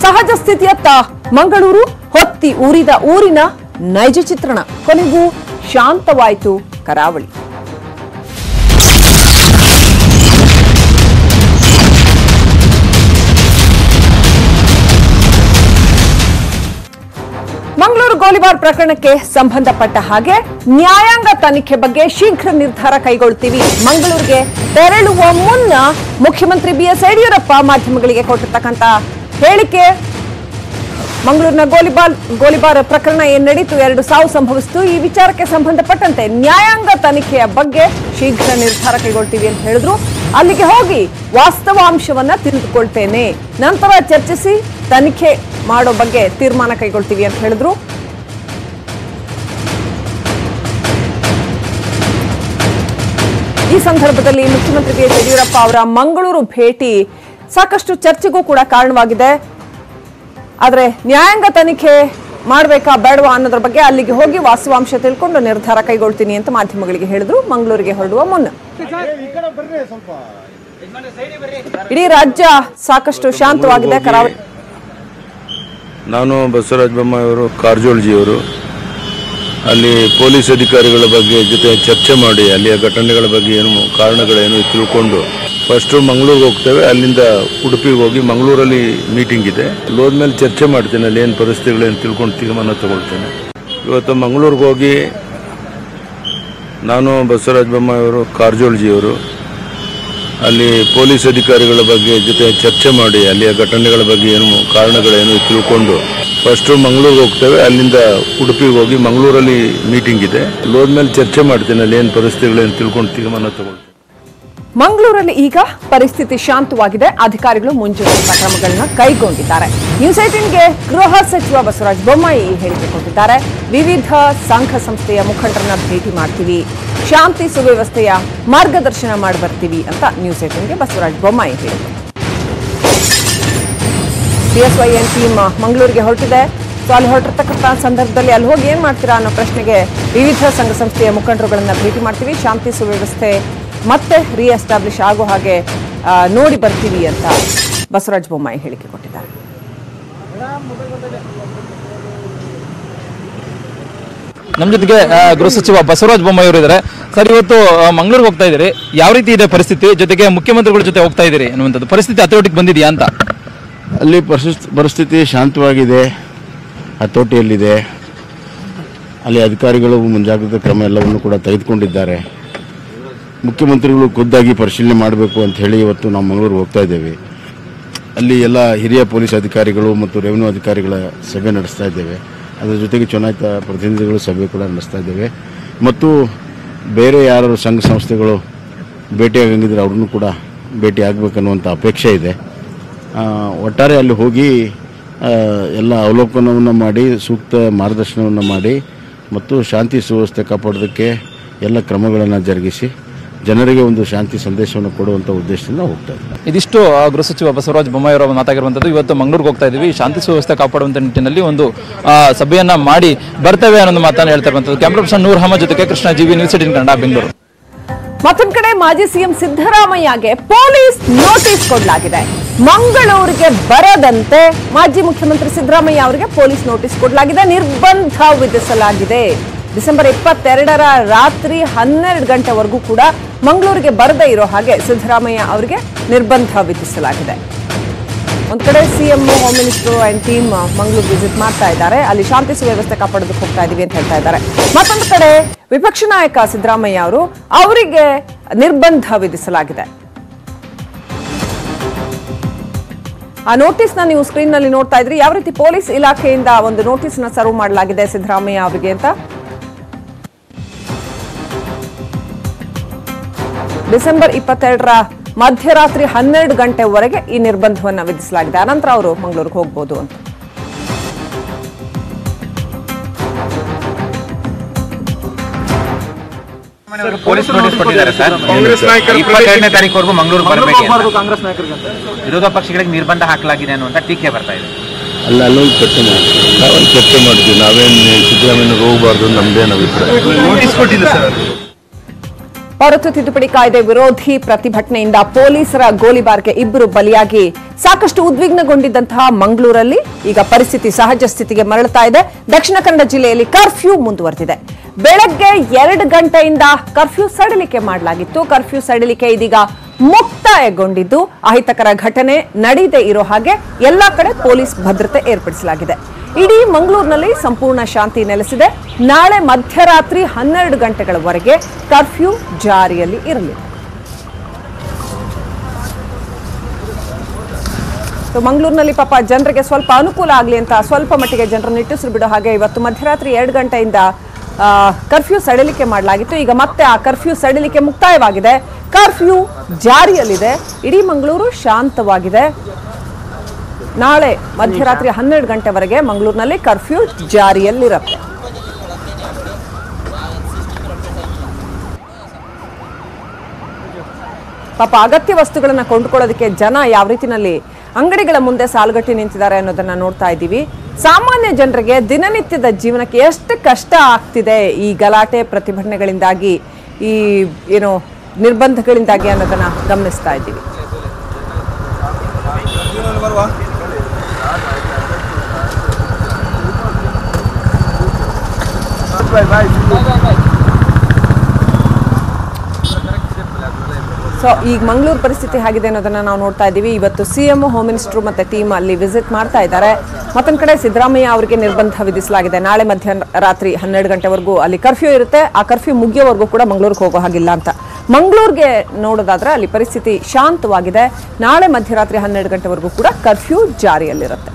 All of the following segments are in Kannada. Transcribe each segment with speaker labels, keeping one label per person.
Speaker 1: ಸಹಜ ಸ್ಥಿತಿಯತ್ತ ಮಂಗಳೂರು ಹೊತ್ತಿ ಊರಿದ ಊರಿನ ನೈಜ ಚಿತ್ರಣ ಕೊನೆಗೂ ಶಾಂತವಾಯಿತು ಕರಾವಳಿ ಮಂಗಳೂರು ಗೋಲಿಬಾರ್ ಪ್ರಕರಣಕ್ಕೆ ಸಂಬಂಧಪಟ್ಟ ಹಾಗೆ ನ್ಯಾಯಾಂಗ ತನಿಖೆ ಬಗ್ಗೆ ಶೀಘ್ರ ನಿರ್ಧಾರ ಕೈಗೊಳ್ತೀವಿ ಮಂಗಳೂರಿಗೆ ತೆರಳುವ ಮುನ್ನ ಮುಖ್ಯಮಂತ್ರಿ ಬಿಎಸ್ ಯಡಿಯೂರಪ್ಪ ಮಾಧ್ಯಮಗಳಿಗೆ ಕೊಟ್ಟಿರ್ತಕ್ಕಂಥ ಹೇಳಿಕೆ ಮಂಗಳೂರಿನ ಗೋಲಿಬಾರ್ ಗೋಲಿಬಾರ್ ಪ್ರಕರಣ ಏನ್ ನಡೀತು ಎರಡು ಸಾವು ಸಂಭವಿಸಿತು ಈ ವಿಚಾರಕ್ಕೆ ಸಂಬಂಧಪಟ್ಟಂತೆ ನ್ಯಾಯಾಂಗ ತನಿಖೆಯ ಬಗ್ಗೆ ಶೀಘ್ರ ನಿರ್ಧಾರ ಕೈಗೊಳ್ತೀವಿ ಅಂತ ಹೇಳಿದ್ರು ಅಲ್ಲಿಗೆ ಹೋಗಿ ವಾಸ್ತವಾಂಶವನ್ನ ತಿಳಿದುಕೊಳ್ತೇನೆ ನಂತರ ಚರ್ಚಿಸಿ ತನಿಖೆ ಮಾಡೋ ಬಗ್ಗೆ ತೀರ್ಮಾನ ಕೈಗೊಳ್ತೀವಿ ಅಂತ ಹೇಳಿದ್ರು ಈ ಸಂದರ್ಭದಲ್ಲಿ ಮುಖ್ಯಮಂತ್ರಿ ಬಿ ಎಸ್ ಯಡಿಯೂರಪ್ಪ ಅವರ ಮಂಗಳೂರು ಭೇಟಿ ಸಾಕಷ್ಟು ಚರ್ಚೆಗೂ ಕೂಡ ಕಾರಣವಾಗಿದೆ ಆದ್ರೆ ನ್ಯಾಯಾಂಗ ತನಿಖೆ ಮಾಡಬೇಕಾ ಬೇಡವಾ ಅನ್ನೋದ್ರ ಬಗ್ಗೆ ಅಲ್ಲಿಗೆ ಹೋಗಿ ವಾಸ್ತವಾಂಶ ತಿಳ್ಕೊಂಡು ನಿರ್ಧಾರ ಕೈಗೊಳ್ತೀನಿ ಅಂತ ಮಾಧ್ಯಮಗಳಿಗೆ ಹೇಳಿದ್ರು ಮಂಗಳೂರಿಗೆ ಹೊರಡುವ ಮುನ್ನ ಇಡೀ ರಾಜ್ಯ ಸಾಕಷ್ಟು ಶಾಂತವಾಗಿದೆ ಕರಾವಳಿ
Speaker 2: ನಾನು ಬಸವರಾಜ ಬೊಮ್ಮಾಯಿಯವರು ಕಾರಜೋಳಜಿಯವರು ಅಲ್ಲಿ ಪೊಲೀಸ್ ಅಧಿಕಾರಿಗಳ ಬಗ್ಗೆ ಜೊತೆ ಚರ್ಚೆ ಮಾಡಿ ಅಲ್ಲಿಯ ಘಟನೆಗಳ ಬಗ್ಗೆ ಏನು ಕಾರಣಗಳೇನು ತಿಳ್ಕೊಂಡು ಫಸ್ಟು ಮಂಗಳೂರಿಗೆ ಹೋಗ್ತೇವೆ ಅಲ್ಲಿಂದ ಉಡುಪಿಗೆ ಹೋಗಿ ಮಂಗಳೂರಲ್ಲಿ ಮೀಟಿಂಗ್ ಇದೆ ಅಲ್ಲಿ ಹೋದ್ಮೇಲೆ ಚರ್ಚೆ ಮಾಡ್ತೇನೆ ಅಲ್ಲಿ ಏನು ಪರಿಸ್ಥಿತಿಗಳೇನು ತಿಳ್ಕೊಂಡು ತೀರ್ಮಾನ ತಗೊಳ್ತೇನೆ ಇವತ್ತು ಮಂಗಳೂರಿಗೆ ಹೋಗಿ ನಾನು ಬಸವರಾಜ ಬೊಮ್ಮಾಯಿಯವರು ಕಾರಜೋಳಜಿಯವರು ಅಲ್ಲಿ ಪೊಲೀಸ್ ಅಧಿಕಾರಿಗಳ ಬಗ್ಗೆ ಜೊತೆ ಚರ್ಚೆ ಮಾಡಿ ಅಲ್ಲಿಯ ಘಟನೆಗಳ ಬಗ್ಗೆ ಏನು ಕಾರಣಗಳೇನು ತಿಳ್ಕೊಂಡು ಫಸ್ಟು ಮಂಗಳೂರಿಗೆ ಹೋಗ್ತೇವೆ ಅಲ್ಲಿಂದ ಉಡುಪಿಗೆ ಹೋಗಿ ಮಂಗಳೂರಲ್ಲಿ ಮೀಟಿಂಗ್ ಇದೆ ಅಲ್ಲಿ ಹೋದ್ಮೇಲೆ ಚರ್ಚೆ ಮಾಡ್ತೇನೆ ಅಲ್ಲಿ ಏನು ಪರಿಸ್ಥಿತಿಗಳೇನು ತಿಳ್ಕೊಂಡು ತೀರ್ಮಾನ ತಗೊಳ್ತೇನೆ
Speaker 1: ಮಂಗಳೂರಲ್ಲಿ ಈಗ ಪರಿಸ್ಥಿತಿ ಶಾಂತವಾಗಿದೆ ಅಧಿಕಾರಿಗಳು ಮುಂಜಾಗ್ರತಾ ಕ್ರಮಗಳನ್ನ ಕೈಗೊಂಡಿದ್ದಾರೆ ನ್ಯೂಸ್ ಏಟೀನ್ಗೆ ಗೃಹ ಸಚಿವ ಬಸವರಾಜ ಬೊಮ್ಮಾಯಿ ಈ ಹೇಳಿಕೆ ಕೊಟ್ಟಿದ್ದಾರೆ ವಿವಿಧ ಸಂಘ ಸಂಸ್ಥೆಯ ಮುಖಂಡರನ್ನ ಭೇಟಿ ಮಾಡ್ತೀವಿ ಶಾಂತಿ ಸುವ್ಯವಸ್ಥೆಯ ಮಾರ್ಗದರ್ಶನ ಮಾಡಿ ಬರ್ತೀವಿ ಅಂತ ನ್ಯೂಸ್ ಏಟೀನ್ಗೆ ಬಸವರಾಜ ಬೊಮ್ಮಾಯಿ ಹೇಳಿದರು ಬಿಎಸ್ವೈಎನ್ ಟೀಮ್ ಮಂಗಳೂರಿಗೆ ಹೊರಟಿದೆ ಸೊ ಅಲ್ಲಿ ಹೊರಟಿರ್ತಕ್ಕಂಥ ಸಂದರ್ಭದಲ್ಲಿ ಅಲ್ಲಿ ಹೋಗಿ ಏನ್ ಮಾಡ್ತೀರಾ ಅನ್ನೋ ಪ್ರಶ್ನೆಗೆ ವಿವಿಧ ಸಂಘ ಸಂಸ್ಥೆಯ ಮುಖಂಡರುಗಳನ್ನ ಭೇಟಿ ಮಾಡ್ತೀವಿ ಶಾಂತಿ ಸುವ್ಯವಸ್ಥೆ ಮತ್ತೆ ರೀಎಸ್ಟಾಬ್ಲಿಷ್ ಆಗೋ ಹಾಗೆ ಆ, ನೋಡಿ ಬರ್ತೀವಿ ಅಂತ ಬಸವರಾಜ ಬೊಮ್ಮಾಯಿ ಹೇಳಿಕೆ ಕೊಟ್ಟಿದ್ದಾರೆ
Speaker 3: ನಮ್ಮ ಜೊತೆಗೆ ಆ, ಗೃಹ ಸಚಿವ ಬಸವರಾಜ ಬೊಮ್ಮಾಯಿ ಅವರು ಇದ್ದಾರೆ ಸರ್ ಇವತ್ತು ಆ, ಮಂಗಳೂರಿಗೆ ಹೋಗ್ತಾ ಇದ್ದೀರಿ ಯಾವ ರೀತಿ ಇದೆ ಪರಿಸ್ಥಿತಿ ಜೊತೆಗೆ ಮುಖ್ಯಮಂತ್ರಿಗಳ ಜೊತೆ ಹೋಗ್ತಾ ಇದ್ದೀರಿ ಅನ್ನುವಂಥದ್ದು ಪರಿಸ್ಥಿತಿ ಹತೋಟಿಗೆ ಬಂದಿದೆಯಾ ಅಂತ
Speaker 4: ಅಲ್ಲಿ ಪರಿಸ್ಥಿತಿ ಪರಿಸ್ಥಿತಿ ಶಾಂತವಾಗಿದೆ ಹತೋಟಿಯಲ್ಲಿದೆ ಅಲ್ಲಿ ಅಧಿಕಾರಿಗಳು ಮುಂಜಾಗ್ರತಾ ಕ್ರಮ ಎಲ್ಲವನ್ನು ಕೂಡ ತೆಗೆದುಕೊಂಡಿದ್ದಾರೆ ಮುಖ್ಯಮಂತ್ರಿಗಳು ಖುದ್ದಾಗಿ ಪರಿಶೀಲನೆ ಮಾಡಬೇಕು ಅಂತ ಹೇಳಿ ಇವತ್ತು ನಾವು ಮಂಗಳೂರು ಹೋಗ್ತಾ ಇದ್ದೇವೆ ಅಲ್ಲಿ ಎಲ್ಲ ಹಿರಿಯ ಪೊಲೀಸ್ ಅಧಿಕಾರಿಗಳು ಮತ್ತು ರೆವಿನ್ಯೂ ಅಧಿಕಾರಿಗಳ ಸಭೆ ನಡೆಸ್ತಾ ಇದ್ದೇವೆ ಅದರ ಜೊತೆಗೆ ಚುನಾಯಿತ ಪ್ರತಿನಿಧಿಗಳು ಸಭೆ ಕೂಡ ನಡೆಸ್ತಾ ಇದ್ದೇವೆ ಮತ್ತು ಬೇರೆ ಯಾರು ಸಂಘ ಸಂಸ್ಥೆಗಳು ಭೇಟಿಯಾಗಂಗಿದ್ರೆ ಅವ್ರನ್ನೂ ಕೂಡ ಭೇಟಿ ಆಗಬೇಕನ್ನುವಂಥ ಅಪೇಕ್ಷೆ ಇದೆ ಆ, ಒಟ್ಟಾರೆ ಅಲ್ಲಿ ಹೋಗಿ ಆ, ಎಲ್ಲ ಅವಲೋಕನವನ್ನು ಮಾಡಿ ಸೂಕ್ತ ಮಾರ್ಗದರ್ಶನವನ್ನು ಮಾಡಿ ಮತ್ತು ಶಾಂತಿ ಸುವ್ಯವಸ್ಥೆ ಕಾಪಾಡೋದಕ್ಕೆ ಎಲ್ಲ ಕ್ರಮಗಳನ್ನು ಜರುಗಿಸಿ ಜನರಿಗೆ ಒಂದು ಶಾಂತಿ ಸಂದೇಶವನ್ನು ಕೊಡುವಂಥ ಉದ್ದೇಶದಿಂದ ಹೋಗ್ತಾ ಇದ್ದೀವಿ
Speaker 3: ಇದಿಷ್ಟು ಆ, ಗೃಹ ಸಚಿವ ಬಸವರಾಜ ಬೊಮ್ಮಾಯಿ ಅವರು ಮಾತಾಗಿರುವಂಥದ್ದು ಇವತ್ತು ಮಂಗಳೂರಿಗೆ ಹೋಗ್ತಾ ಇದ್ದೀವಿ ಶಾಂತಿ ಸುವ್ಯವಸ್ಥೆ ಕಾಪಾಡುವಂಥ ನಿಟ್ಟಿನಲ್ಲಿ ಒಂದು ಆ, ಸಭೆಯನ್ನ ಮಾಡಿ ಬರ್ತೇವೆ ಅನ್ನೋ ಮಾತನ್ನು ಹೇಳ್ತಾ ಇರುವಂಥದ್ದು ಕ್ಯಾಮ್ರಾ ಪರ್ಸನ್ ನೂರ್ ಅಹಮದ್ ಜೊತೆಗೆ Krishna GV news eighteen Kannada Bengaluru
Speaker 1: ಮತ್ತೊಂದ್ ಕಡೆ ಮಾಜಿ ಸಿಎಂ ಸಿದ್ದರಾಮಯ್ಯಗೆ ಪೊಲೀಸ್ ನೋಟಿಸ್ ಕೊಡಲಾಗಿದೆ ಮಂಗಳೂರಿಗೆ ಬರದಂತೆ ಮಾಜಿ ಮುಖ್ಯಮಂತ್ರಿ ಸಿದ್ದರಾಮಯ್ಯ ಅವರಿಗೆ ಪೊಲೀಸ್ ನೋಟಿಸ್ ಕೊಡಲಾಗಿದೆ ನಿರ್ಬಂಧ ವಿಧಿಸಲಾಗಿದೆ ಡಿಸೆಂಬರ್ ಇಪ್ಪತ್ತೆರಡರ ರಾತ್ರಿ ಹನ್ನೆರಡು ಗಂಟೆವರೆಗೂ ಕೂಡ ಮಂಗಳೂರಿಗೆ ಬರದೇ ಇರೋ ಹಾಗೆ ಸಿದ್ದರಾಮಯ್ಯ ಅವರಿಗೆ ನಿರ್ಬಂಧ ವಿಧಿಸಲಾಗಿದೆ ಒಂದ್ ಕಡೆ CM home minister and team Mangaluru visit ಮಾಡ್ತಾ ಇದ್ದಾರೆ ಅಲ್ಲಿ ಶಾಂತಿ ಸುವ್ಯವಸ್ಥೆ ಕಾಪಾಡೋದಕ್ಕೆ ಹೋಗ್ತಾ ಇದೀವಿ ಅಂತ ಹೇಳ್ತಾ ಇದ್ದಾರೆ ಮತ್ತೊಂದು ಕಡೆ ವಿಪಕ್ಷ ನಾಯಕ ಸಿದ್ದರಾಮಯ್ಯ ಅವರು ಅವರಿಗೆ ನಿರ್ಬಂಧ ವಿಧಿಸಲಾಗಿದೆ ಆ ನೋಟಿಸ್ ನ ನೀವು ಸ್ಕ್ರೀನ್ ನಲ್ಲಿ ನೋಡ್ತಾ ಇದ್ರಿ ಯಾವ ರೀತಿ ಪೊಲೀಸ್ ಇಲಾಖೆಯಿಂದ ಒಂದು ನೋಟಿಸ್ ನ ಸರ್ವ್ ಮಾಡಲಾಗಿದೆ ಸಿದ್ದರಾಮಯ್ಯ ಅವರಿಗೆ ಅಂತ ಡಿಸೆಂಬರ್ ಇಪ್ಪತ್ತೆರಡರ ಮಧ್ಯರಾತ್ರಿ ಹನ್ನೆರಡು ಗಂಟೆವರೆಗೆ ಈ ನಿರ್ಬಂಧವನ್ನ ವಿಧಿಸಲಾಗಿದೆ ಅನಂತರ ಅವರು ಮಂಗಳೂರಿಗೆ ಹೋಗ್ಬೋದು ಅಂತ
Speaker 5: ಪೊಲೀಸ್ ನೋಟಿಸ್ ಕೊಟ್ಟಿದ್ದಾರೆ ಸರ್ ಇಪ್ಪತ್ತೆರಡನೇ ತಾರೀಕುವರೆಗೂ ಮಂಗಳೂರು ಬರಬೇಕು ವಿರೋಧ ಪಕ್ಷಗಳಿಗೆ ನಿರ್ಬಂಧ ಹಾಕಲಾಗಿದೆ ಅನ್ನುವಂತ ಟೀಕೆ ಬರ್ತಾ ಇದೆ
Speaker 2: ಅಲ್ಲ ಅಲ್ಲೊಂದು ಚರ್ಚೆ ಮಾಡ್ತೀವಿ ನಾವೊಂದು ಚರ್ಚೆ ಮಾಡ್ತೀವಿ ನಾವೇನು ಸಿದ್ದರಾಮಯ್ಯ ಹೋಗಬಾರ್ದು ನಮ್ದೇನು ಅಭಿಪ್ರಾಯ
Speaker 5: ನೋಟಿಸ್ ಕೊಟ್ಟಿಲ್ಲ ಸರ್
Speaker 1: ಪೌರತ್ವ ತಿದ್ದುಪಡಿ ಕಾಯ್ದೆ ವಿರೋಧಿ ಪ್ರತಿಭಟನೆಯಿಂದ ಪೊಲೀಸರ ಗೋಲಿಬಾರ್ಗೆ ಇಬ್ಬರು ಬಲಿಯಾಗಿ ಸಾಕಷ್ಟು ಉದ್ವಿಗ್ನಗೊಂಡಿದ್ದಂತಹ ಮಂಗಳೂರಲ್ಲಿ ಈಗ ಪರಿಸ್ಥಿತಿ ಸಹಜ ಸ್ಥಿತಿಗೆ ಮರಳುತ್ತಾ ಇದೆ ದಕ್ಷಿಣ ಕನ್ನಡ ಜಿಲ್ಲೆಯಲ್ಲಿ ಕರ್ಫ್ಯೂ ಮುಂದುವರೆದಿದೆ ಬೆಳಗ್ಗೆ ಎರಡು ಗಂಟೆಯಿಂದ ಕರ್ಫ್ಯೂ ಸಡಿಲಿಕೆ ಮಾಡಲಾಗಿತ್ತು ಕರ್ಫ್ಯೂ ಸಡಿಲಿಕೆ ಇದೀಗ ಮುಕ್ತಾಯಗೊಂಡಿದ್ದು ಅಹಿತಕರ ಘಟನೆ ನಡೆಯದೇ ಇರೋ ಹಾಗೆ ಎಲ್ಲಾ ಕಡೆ ಪೊಲೀಸ್ ಭದ್ರತೆ ಏರ್ಪಡಿಸಲಾಗಿದೆ ಇಡೀ ಮಂಗಳೂರಿನಲ್ಲಿ ಸಂಪೂರ್ಣ ಶಾಂತಿ ನೆಲೆಸಿದೆ ನಾಳೆ ಮಧ್ಯರಾತ್ರಿ ಹನ್ನೆರಡು ಗಂಟೆಗಳವರೆಗೆ ಕರ್ಫ್ಯೂ ಜಾರಿಯಲ್ಲಿ ಇರಲಿದೆ ಸೊ ಮಂಗಳೂರಿನಲ್ಲಿ ಪಾಪ ಜನರಿಗೆ ಸ್ವಲ್ಪ ಅನುಕೂಲ ಆಗಲಿ ಅಂತ ಸ್ವಲ್ಪ ಮಟ್ಟಿಗೆ ಜನರನ್ನು ನಿಟ್ಟುಸಿರು ಬಿಡೋ ಹಾಗೆ ಇವತ್ತು ಮಧ್ಯರಾತ್ರಿ ಎರಡು ಗಂಟೆಯಿಂದ ಆ, ಕರ್ಫ್ಯೂ ಸಡಿಲಿಕೆ ಮಾಡಲಾಗಿತ್ತು ಈಗ ಮತ್ತೆ ಆ ಕರ್ಫ್ಯೂ ಸಡಿಲಿಕೆ ಮುಕ್ತಾಯವಾಗಿದೆ ಕರ್ಫ್ಯೂ ಜಾರಿಯಲ್ಲಿದೆ ಇಡೀ ಮಂಗಳೂರು ಶಾಂತವಾಗಿದೆ ನಾಳೆ ಮಧ್ಯರಾತ್ರಿ ಹನ್ನೆರಡು ಗಂಟೆವರೆಗೆ ಮಂಗಳೂರಿನಲ್ಲಿ ಕರ್ಫ್ಯೂ ಜಾರಿಯಲ್ಲಿರುತ್ತೆ ಪಾಪ ಅಗತ್ಯ ವಸ್ತುಗಳನ್ನ ಕೊಂಡುಕೊಳ್ಳೋದಕ್ಕೆ ಜನ ಯಾವ ರೀತಿನಲ್ಲಿ ಅಂಗಡಿಗಳ ಮುಂದೆ ಸಾಲುಗಟ್ಟಿ ನಿಂತಿದ್ದಾರೆ ಅನ್ನೋದನ್ನ ನೋಡ್ತಾ ಇದ್ದೀವಿ ಸಾಮಾನ್ಯ ಜನರಿಗೆ ದಿನನಿತ್ಯದ ಜೀವನಕ್ಕೆ ಎಷ್ಟು ಕಷ್ಟ ಆಗ್ತಿದೆ ಈ ಗಲಾಟೆ ಪ್ರತಿಭಟನೆಗಳಿಂದಾಗಿ ಈ ಏನು ನಿರ್ಬಂಧಗಳಿಂದಾಗಿ ಅನ್ನೋದನ್ನ ಗಮನಿಸ್ತಾ ಇದ್ದೀವಿ ಸೊ ಈಗ ಮಂಗಳೂರು ಪರಿಸ್ಥಿತಿ ಹೇಗಿದೆ ಅನ್ನೋದನ್ನ ನಾವು ನೋಡ್ತಾ ಇದ್ದೀವಿ ಇವತ್ತು ಸಿಎಂ ಹೋಮ್ ಮಿನಿಸ್ಟರ್ ಮತ್ತೆ ಟೀಮ್ ಅಲ್ಲಿ ವಿಸಿಟ್ ಮಾಡ್ತಾ ಇದ್ದಾರೆ ಮತ್ತೊಂದ್ ಕಡೆ ಸಿದ್ದರಾಮಯ್ಯ ಅವರಿಗೆ ನಿರ್ಬಂಧ ವಿಧಿಸಲಾಗಿದೆ ನಾಳೆ ಮಧ್ಯಾಹ್ನ ರಾತ್ರಿ ಹನ್ನೆರಡು ಗಂಟೆವರೆಗೂ ಅಲ್ಲಿ ಕರ್ಫ್ಯೂ ಇರುತ್ತೆ ಆ ಕರ್ಫ್ಯೂ ಮುಗಿಯೋವರೆಗೂ ಕೂಡ ಮಂಗಳೂರಿಗೆ ಹೋಗೋ ಹಾಗಿಲ್ಲ ಅಂತ ಮಂಗಳೂರಿಗೆ ನೋಡೋದಾದ್ರೆ ಅಲ್ಲಿ ಪರಿಸ್ಥಿತಿ ಶಾಂತವಾಗಿದೆ ನಾಳೆ ಮಧ್ಯರಾತ್ರಿ ಹನ್ನೆರಡು ಗಂಟೆವರೆಗೂ ಕೂಡ ಕರ್ಫ್ಯೂ ಜಾರಿಯಲ್ಲಿರುತ್ತೆ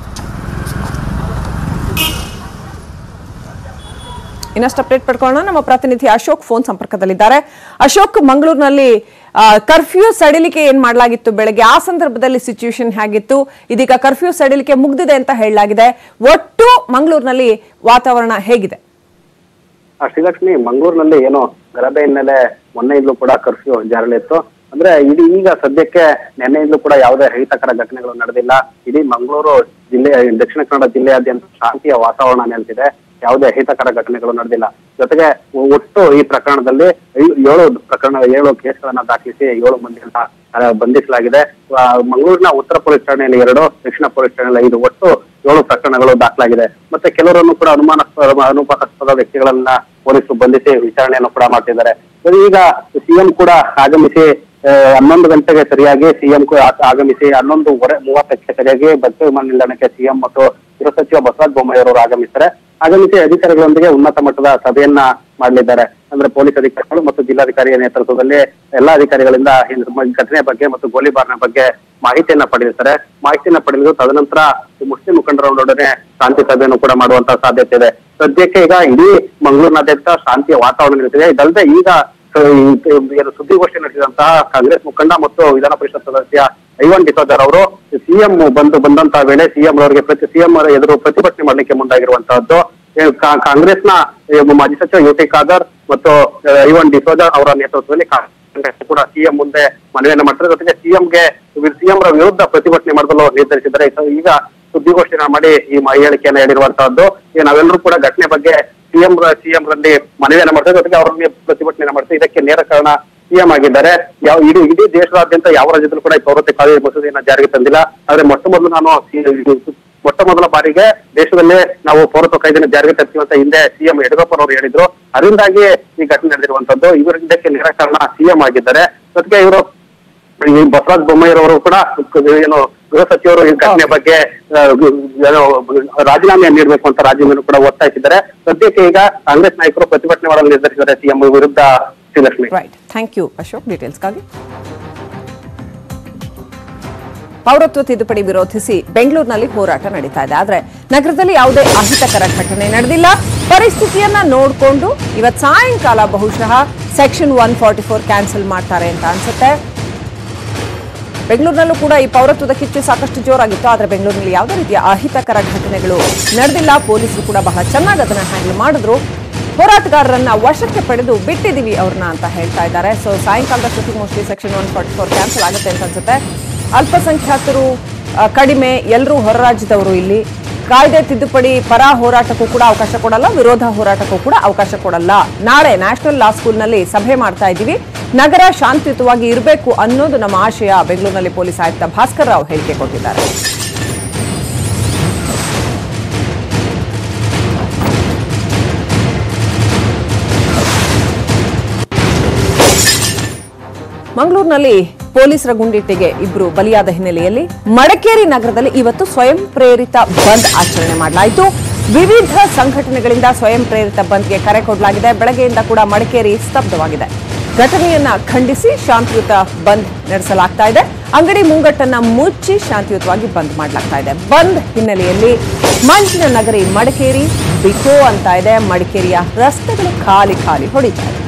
Speaker 1: ಇನ್ನಷ್ಟು ಅಪ್ಡೇಟ್ ಪಡ್ಕೊಳ್ಳೋಣ ನಮ್ಮ ಪ್ರತಿನಿಧಿ ಅಶೋಕ್ ಫೋನ್ ಸಂಪರ್ಕದಲ್ಲಿದ್ದಾರೆ ಅಶೋಕ್ ಮಂಗಳೂರಿನಲ್ಲಿ ಕರ್ಫ್ಯೂ ಸಡಿಲಿಕೆ ಏನ್ ಮಾಡಲಾಗಿತ್ತು ಬೆಳಗ್ಗೆ ಆ ಸಂದರ್ಭದಲ್ಲಿ ಸಿಚುವೇಶನ್ ಹೇಗಿತ್ತು ಇದೀಗ ಕರ್ಫ್ಯೂ ಸಡಿಲಿಕೆ ಮುಗ್ದಿದೆ ಅಂತ ಹೇಳಲಾಗಿದೆ ಒಟ್ಟು ಮಂಗಳೂರಿನಲ್ಲಿ ವಾತಾವರಣ ಹೇಗಿದೆ
Speaker 6: ಆ ಶ್ರೀಲಕ್ಷ್ಮಿ ಮಂಗಳೂರಿನಲ್ಲಿ ಏನೋ ಗಲಭೆ ಹಿನ್ನೆಲೆ ಮೊನ್ನೆಯಿಂದಲೂ ಕೂಡ ಕರ್ಫ್ಯೂ ಜಾರಿಯಲ್ಲಿತ್ತು ಅಂದ್ರೆ ಇಡೀ ಈಗ ಸದ್ಯಕ್ಕೆ ನಿನ್ನೆಯಿಂದಲೂ ಕೂಡ ಯಾವುದೇ ಅಹಿತಕರ ಘಟನೆಗಳು ನಡೆದಿಲ್ಲ ಇಡೀ ಮಂಗಳೂರು ಜಿಲ್ಲೆ ದಕ್ಷಿಣ ಕನ್ನಡ ಜಿಲ್ಲೆಯಾದ್ಯಂತ ಶಾಂತಿಯ ವಾತಾವರಣ ನೆಲೆಸಿದೆ ಯಾವುದೇ ಅಹಿತಕರ ಘಟನೆಗಳು ನಡೆದಿಲ್ಲ ಜೊತೆಗೆ ಒಟ್ಟು ಈ ಪ್ರಕರಣದಲ್ಲಿ ಐ- ಏಳು ಪ್ರಕರಣ ಏಳು ಕೇಸ್ಗಳನ್ನ ದಾಖಲಿಸಿ ಏಳು ಮಂದಿಯನ್ನ ಆ, ಬಂಧಿಸಲಾಗಿದೆ ಆ, ಮಂಗಳೂರಿನ ಉತ್ತರ ಪೊಲೀಸ್ ಠಾಣೆಯಲ್ಲಿ ಎರಡು ದಕ್ಷಿಣ ಪೊಲೀಸ್ ಠಾಣೆಯಲ್ಲಿ ಐದು ಒಟ್ಟು ಏಳು ಪ್ರಕರಣಗಳು ದಾಖಲಾಗಿದೆ ಮತ್ತೆ ಕೆಲವರನ್ನು ಕೂಡ ಅನುಮಾನಾಸ್ಪದ ಅನುಮಾನಾಸ್ಪದ ವ್ಯಕ್ತಿಗಳನ್ನ ಪೊಲೀಸರು ಬಂಧಿಸಿ ವಿಚಾರಣೆಯನ್ನು ಕೂಡ ಮಾಡ್ತಿದ್ದಾರೆ ಸರಿ, ಈಗ ಸಿಎಂ ಕೂಡ ಆಗಮಿಸಿ ಆ, ಹನ್ನೊಂದು ಗಂಟೆಗೆ ಸರಿಯಾಗಿ ಸಿಎಂ ಆಗಮಿಸಿ ಹನ್ನೊಂದುವರೆ ಮೂವತ್ತಕ್ಕೆ ಸರಿಯಾಗಿ ಬಸ್ ವಿಮಾನ ನಿಲ್ದಾಣಕ್ಕೆ ಸಿಎಂ ಮತ್ತು ಗೃಹ ಸಚಿವ ಬಸವರಾಜ ಬೊಮ್ಮಾಯಿ ಅವರು ಆಗಮಿಸ್ತಾರೆ ಆಗಮಿಸಿ ಅಧಿಕಾರಿಗಳೊಂದಿಗೆ ಉನ್ನತ ಮಟ್ಟದ ಸಭೆಯನ್ನ ಮಾಡಲಿದ್ದಾರೆ ಅಂದ್ರೆ ಪೊಲೀಸ್ ಅಧಿಕಾರಿಗಳು ಮತ್ತು ಜಿಲ್ಲಾಧಿಕಾರಿಯ ನೇತೃತ್ವದಲ್ಲಿ ಎಲ್ಲಾ ಅಧಿಕಾರಿಗಳಿಂದ ಈ ಘಟನೆ ಬಗ್ಗೆ ಮತ್ತು ಗೋಲಿಬಾರ್ನ ಬಗ್ಗೆ ಮಾಹಿತಿಯನ್ನ ಪಡೆದಿರ್ತಾರೆ ಮಾಹಿತಿಯನ್ನ ಪಡೆದು ತದನಂತರ ಮುಸ್ಲಿಂ ಮುಖಂಡರೊಡನೆ ಶಾಂತಿ ಸಭೆಯನ್ನು ಕೂಡ ಮಾಡುವಂತ ಸಾಧ್ಯತೆ ಇದೆ ಸದ್ಯಕ್ಕೆ ಈಗ ಇಡೀ ಮಂಗಳೂರಿನಾದ್ಯಂತ ಶಾಂತಿಯ ವಾತಾವರಣ ನೆಲೆಸಿದೆ ಇದಲ್ಲದೆ ಈಗ ಆ, ಈ ಏನು ಸುದ್ದಿಗೋಷ್ಠಿ ನಡೆಸಿದಂತಹ ಕಾಂಗ್ರೆಸ್ ಮುಖಂಡ ಮತ್ತು ವಿಧಾನ ಪರಿಷತ್ ಸದಸ್ಯ ಐವನ್ ಡಿಸೋಜರ್ ಅವರು ಸಿಎಂ ಬಂದು ಬಂದಂತಹ ವೇಳೆ ಸಿಎಂ ಅವರಿಗೆ ಪ್ರತಿ ಸಿಎಂ ಅವರ ಎದುರು ಪ್ರತಿಭಟನೆ ಮಾಡಲಿಕ್ಕೆ ಮುಂದಾಗಿರುವಂತಹದ್ದು ಏನು ಕಾ- ಕಾಂಗ್ರೆಸ್ನ ಏನು ಮಾಜಿ ಸಚಿವ ಯು ಟಿ ಖಾದರ್ ಮತ್ತು ಆ, ಐವನ್ ಡಿಸೋಜರ್ ಅವರ ನೇತೃತ್ವದಲ್ಲಿ ಕಾಂಗ್ರೆಸ್ ಕೂಡ ಸಿಎಂ ಮುಂದೆ ಮನವಿಯನ್ನ ಮಾಡ್ತಾರೆ ಜೊತೆಗೆ ಸಿಎಂಗೆ ಸಿಎಂ ರ ವಿರುದ್ಧ ಪ್ರತಿಭಟನೆ ಮಾಡಲು ನಿರ್ಧರಿಸಿದ್ದಾರೆ ಇದು ಈಗ ಸುದ್ದಿಗೋಷ್ಠಿನ ಮಾಡಿ ಈ ಮ- ಹೇಳಿಕೆಯನ್ನ ಹೇಳಿರುವಂತಹದ್ದು ಈಗ ನಾವೆಲ್ಲರೂ ಕೂಡ ಘಟನೆ ಬಗ್ಗೆ ಸಿಎಂ ಸಿಎಂ ರಲ್ಲಿ ಮನವಿಯನ್ನ ಮಾಡ್ತಾರೆ ಜೊತೆಗೆ ಅವರಿಗೆ ಪ್ರತಿಭಟನೆ ಮಾಡ್ತಾರೆ ಇದಕ್ಕೆ ನೇರ ಕಾರಣ ಸಿಎಂ ಆಗಿದ್ದಾರೆ ಯಾವ ಇಡೀ ಇಡೀ ದೇಶದಾದ್ಯಂತ ಯಾವ ರಾಜ್ಯದಲ್ಲೂ ಕೂಡ ಈ ಪೌರತ್ವ ಕಾಯ್ದೆ ಮಸೂದೆಯನ್ನ ಜಾರಿಗೆ ತಂದಿಲ್ಲ ಆದ್ರೆ ಮೊಟ್ಟ ಮೊದಲು ನಾನು ಸಿ- ಇದು ಮೊಟ್ಟ ಮೊದಲ ಬಾರಿಗೆ ದೇಶದಲ್ಲೇ ನಾವು ಪೌರತ್ವ ಕಾಯ್ದೆನ ಜಾರಿಗೆ ತರ್ತೀವಿ ಅಂತ ಹಿಂದೆ ಸಿಎಂ ಯಡಿಯೂರಪ್ಪನವರು ಹೇಳಿದ್ರು ಅದರಿಂದಾಗಿ ಈ ಘಟನೆ ನಡೆದಿರುವಂತದ್ದು ಇವರ ಇದಕ್ಕೆ ನೇರ ಕಾರಣ ಸಿಎಂ ಆಗಿದ್ದಾರೆ ಜೊತೆಗೆ ಇವರು ಈ ಬಸವರಾಜ ಬೊಮ್ಮಾಯಿರವರು ಕೂಡ ಏನು ಗೃಹ ಸಚಿವರು ಈ ಘಟನೆ ಬಗ್ಗೆ ಆ, ಏನು ರಾಜೀನಾಮೆ ನೀಡಬೇಕು ಅಂತ ರಾಜೀನಾಮೆ ಕೂಡ ಒತ್ತಾಯಿಸಿದ್ದಾರೆ ಸದ್ಯಕ್ಕೆ ಈಗ ಕಾಂಗ್ರೆಸ್ ನಾಯಕರು ಪ್ರತಿಭಟನೆ ಮಾಡಲು ನಿರ್ಧರಿಸಿದ್ದಾರೆ ಸಿಎಂ ವಿರುದ್ಧ Srilakshmi
Speaker 1: right thank you Ashok ಡೀಟೇಲ್ಸ್ಗಾಗಿ ಪೌರತ್ವ ತಿದ್ದುಪಡಿ ವಿರೋಧಿಸಿ ಬೆಂಗಳೂರಿನಲ್ಲಿ ಹೋರಾಟ ನಡೀತಾ ಇದೆ ಆದ್ರೆ ನಗರದಲ್ಲಿ ಯಾವುದೇ ಅಹಿತಕರ ಘಟನೆ ನಡೆದಿಲ್ಲ ಪರಿಸ್ಥಿತಿಯನ್ನ ನೋಡಿಕೊಂಡು ಇವತ್ ಸಾಯಂಕಾಲ ಬಹುಶಃ section one forty four cancel ಮಾಡ್ತಾರೆ ಅಂತ ಅನ್ಸುತ್ತೆ ಬೆಂಗಳೂರಿನಲ್ಲೂ ಕೂಡ ಈ ಪೌರತ್ವದ ಕಿಚ್ಚು ಸಾಕಷ್ಟು ಜೋರಾಗಿತ್ತು ಆದರೆ ಬೆಂಗಳೂರಿನಲ್ಲಿ ಯಾವುದೇ ರೀತಿಯ ಅಹಿತಕರ ಘಟನೆಗಳು ನಡೆದಿಲ್ಲ ಪೊಲೀಸರು ಕೂಡ ಬಹಳ ಚೆನ್ನಾಗಿ ಅದನ್ನ ಹ್ಯಾಂಡಲ್ ಮಾಡಿದ್ರು ಹೋರಾಟಗಾರರನ್ನ ವಶಕ್ಕೆ ಪಡೆದು ಬಿಟ್ಟಿದೀವಿ ಅವ್ರನ್ನ ಅಂತ ಹೇಳ್ತಾ ಇದ್ದಾರೆ ಸೊ ಸಾಯಂಕಾಲದಷ್ಟೊತ್ತಿಗೆ mostly section one forty four cancel ಆಗುತ್ತೆ ಅಂತ ಅನ್ಸುತ್ತೆ ಅಲ್ಪಸಂಖ್ಯಾತರು ಆ, ಕಡಿಮೆ ಎಲ್ಲರೂ ಹೊರ ರಾಜ್ಯದವರು ಇಲ್ಲಿ ಕಾಯ್ದೆ ತಿದ್ದುಪಡಿ ಪರ ಹೋರಾಟಕ್ಕೂ ಕೂಡ ಅವಕಾಶ ಕೊಡಲ್ಲ ವಿರೋಧ ಹೋರಾಟಕ್ಕೂ ಕೂಡ ಅವಕಾಶ ಕೊಡಲ್ಲ ನಾಳೆ ನ್ಯಾಷನಲ್ ಲಾ ಸ್ಕೂಲ್ನಲ್ಲಿ ಸಭೆ ಮಾಡ್ತಾ ಇದ್ದೀವಿ ನಗರ ಶಾಂತಿಯುತವಾಗಿ ಇರಬೇಕು ಅನ್ನೋದು ನಮ್ಮ ಆಶಯ ಬೆಂಗಳೂರಿನಲ್ಲಿ ಪೊಲೀಸ್ ಆಯುಕ್ತ ಭಾಸ್ಕರ್ ರಾವ್ ಹೇಳಿಕೆ ಕೊಟ್ಟಿದ್ದಾರೆ ಮಂಗಳೂರಿನಲ್ಲಿ ಪೊಲೀಸರ ಗುಂಡಿಟ್ಟಿಗೆ ಇಬ್ರು ಬಲಿಯಾದ ಹಿನ್ನೆಲೆಯಲ್ಲಿ ಮಡಕೇರಿ ನಗರದಲ್ಲಿ ಇವತ್ತು ಸ್ವಯಂ ಪ್ರೇರಿತ ಬಂದ್ ಆಚರಣೆ ಮಾಡಲಾಯಿತು ವಿವಿಧ ಸಂಘಟನೆಗಳಿಂದ ಸ್ವಯಂ ಪ್ರೇರಿತ ಬಂದ್ಗೆ ಕರೆ ಕೊಡಲಾಗಿದೆ ಬೆಳಗ್ಗೆಯಿಂದ ಕೂಡ ಮಡಿಕೇರಿ ಸ್ತಬ್ಧವಾಗಿದೆ ಘಟನೆಯನ್ನ ಖಂಡಿಸಿ ಶಾಂತಿಯುತ ಬಂದ್ ನಡೆಸಲಾಗ್ತಾ ಇದೆ ಅಂಗಡಿ ಮುಂಗಟ್ಟನ್ನ ಮುಚ್ಚಿ ಶಾಂತಿಯುತವಾಗಿ ಬಂದ್ ಮಾಡಲಾಗ್ತಾ ಇದೆ ಬಂದ್ ಹಿನ್ನೆಲೆಯಲ್ಲಿ ಮಂಜಿನ ನಗರಿ ಮಡಿಕೇರಿ ಬಿಕೋ ಅಂತ ಇದೆ ಮಡಿಕೇರಿಯ ರಸ್ತೆಗಳು ಖಾಲಿ ಖಾಲಿ ಹೊಡಿತಾ ಇದೆ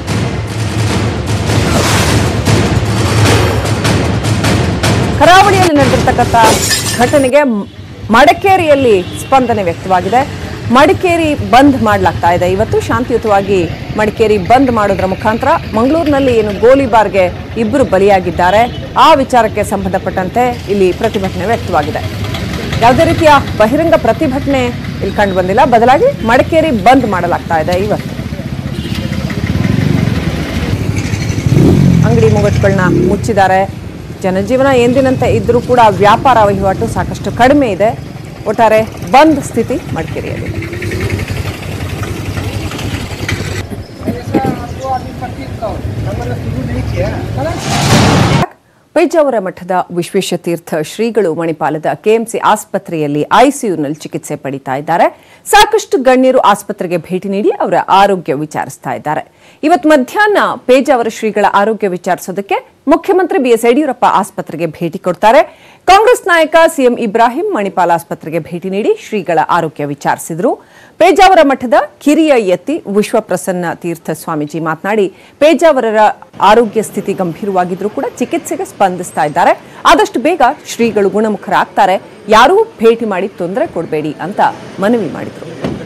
Speaker 1: ಕರಾವಳಿಯಲ್ಲಿ ನಡೆದಿರ್ತಕ್ಕಂಥ ಘಟನೆಗೆ ಮ್- ಮಡಿಕೇರಿಯಲ್ಲಿ ಸ್ಪಂದನೆ ವ್ಯಕ್ತವಾಗಿದೆ ಮಡಿಕೇರಿ ಬಂದ್ ಮಾಡಲಾಗ್ತಾ ಇದೆ ಇವತ್ತು ಶಾಂತಿಯುತವಾಗಿ ಮಡಿಕೇರಿ ಬಂದ್ ಮಾಡೋದ್ರ ಮುಖಾಂತರ ಮಂಗಳೂರಿನಲ್ಲಿ ಏನು ಗೋಲಿಬಾರ್ಗೆ ಇಬ್ಬರು ಬಲಿಯಾಗಿದ್ದಾರೆ ಆ ವಿಚಾರಕ್ಕೆ ಸಂಬಂಧಪಟ್ಟಂತೆ ಇಲ್ಲಿ ಪ್ರತಿಭಟನೆ ವ್ಯಕ್ತವಾಗಿದೆ ಯಾವುದೇ ರೀತಿಯ ಬಹಿರಂಗ ಪ್ರತಿಭಟನೆ ಇಲ್ಲಿ ಕಂಡು ಬಂದಿಲ್ಲ ಬದಲಾಗಿ ಮಡಿಕೇರಿ ಬಂದ್ ಮಾಡಲಾಗ್ತಾ ಇದೆ ಇವತ್ತು ಅಂಗಡಿ ಮುಂಗಟ್ಟುಗಳನ್ನ ಮುಚ್ಚಿದ್ದಾರೆ ಜನಜೀವನ ಎಂದಿನಂತೆ ಇದ್ರೂ ಕೂಡ ವ್ಯಾಪಾರ ವಹಿವಾಟು ಸಾಕಷ್ಟು ಕಡಿಮೆ ಇದೆ ಒಟ್ಟಾರೆ ಬಂದ್ ಸ್ಥಿತಿ ಮಡಿಕೇರಿಯಲ್ಲಿ ಪೇಜಾವರ ಮಠದ ವಿಶ್ವೇಶತೀರ್ಥ ಶ್ರೀಗಳು ಮಣಿಪಾಲದ ಕೆಎಂಸಿ ಆಸ್ಪತ್ರೆಯಲ್ಲಿ ಐಸಿಯುನಲ್ಲಿ ಚಿಕಿತ್ಸೆ ಪಡಿತಾ ಇದ್ದಾರೆ ಸಾಕಷ್ಟು ಗಣ್ಯರು ಆಸ್ಪತ್ರೆಗೆ ಭೇಟಿ ನೀಡಿ ಅವರ ಆರೋಗ್ಯ ವಿಚಾರಿಸ್ತಾ ಇದ್ದಾರೆ ಇವತ್ತು ಮಧ್ಯಾಹ್ನ ಪೇಜಾವರ ಶ್ರೀಗಳ ಆರೋಗ್ಯ ವಿಚಾರಿಸೋದಕ್ಕೆ ಮುಖ್ಯಮಂತ್ರಿ ಬಿಎಸ್ ಯಡಿಯೂರಪ್ಪ ಆಸ್ಪತ್ರೆಗೆ ಭೇಟಿ ಕೊಡ್ತಾರೆ ಕಾಂಗ್ರೆಸ್ ನಾಯಕ ಸಿಎಂ ಇಬ್ರಾಹಿಂ ಮಣಿಪಾಲ ಆಸ್ಪತ್ರೆಗೆ ಭೇಟಿ ನೀಡಿ ಶ್ರೀಗಳ ಆರೋಗ್ಯ ವಿಚಾರಿಸಿದ್ರು ಪೇಜಾವರ ಮಠದ ಕಿರಿಯ ಯತಿ ವಿಶ್ವಪ್ರಸನ್ನ ತೀರ್ಥ ಸ್ವಾಮೀಜಿ ಮಾತನಾಡಿ ಪೇಜಾವರರ ಆರೋಗ್ಯ ಸ್ಥಿತಿ ಗಂಭೀರವಾಗಿದ್ರೂ ಕೂಡ ಚಿಕಿತ್ಸೆಗೆ ಸ್ಪಂದಿಸ್ತಾ ಇದ್ದಾರೆ ಆದಷ್ಟು ಬೇಗ ಶ್ರೀಗಳು ಗುಣಮುಖರಾಗ್ತಾರೆ ಯಾರೂ ಭೇಟಿ ಮಾಡಿ ತೊಂದರೆ ಕೊಡಬೇಡಿ ಅಂತ ಮನವಿ ಮಾಡಿದರು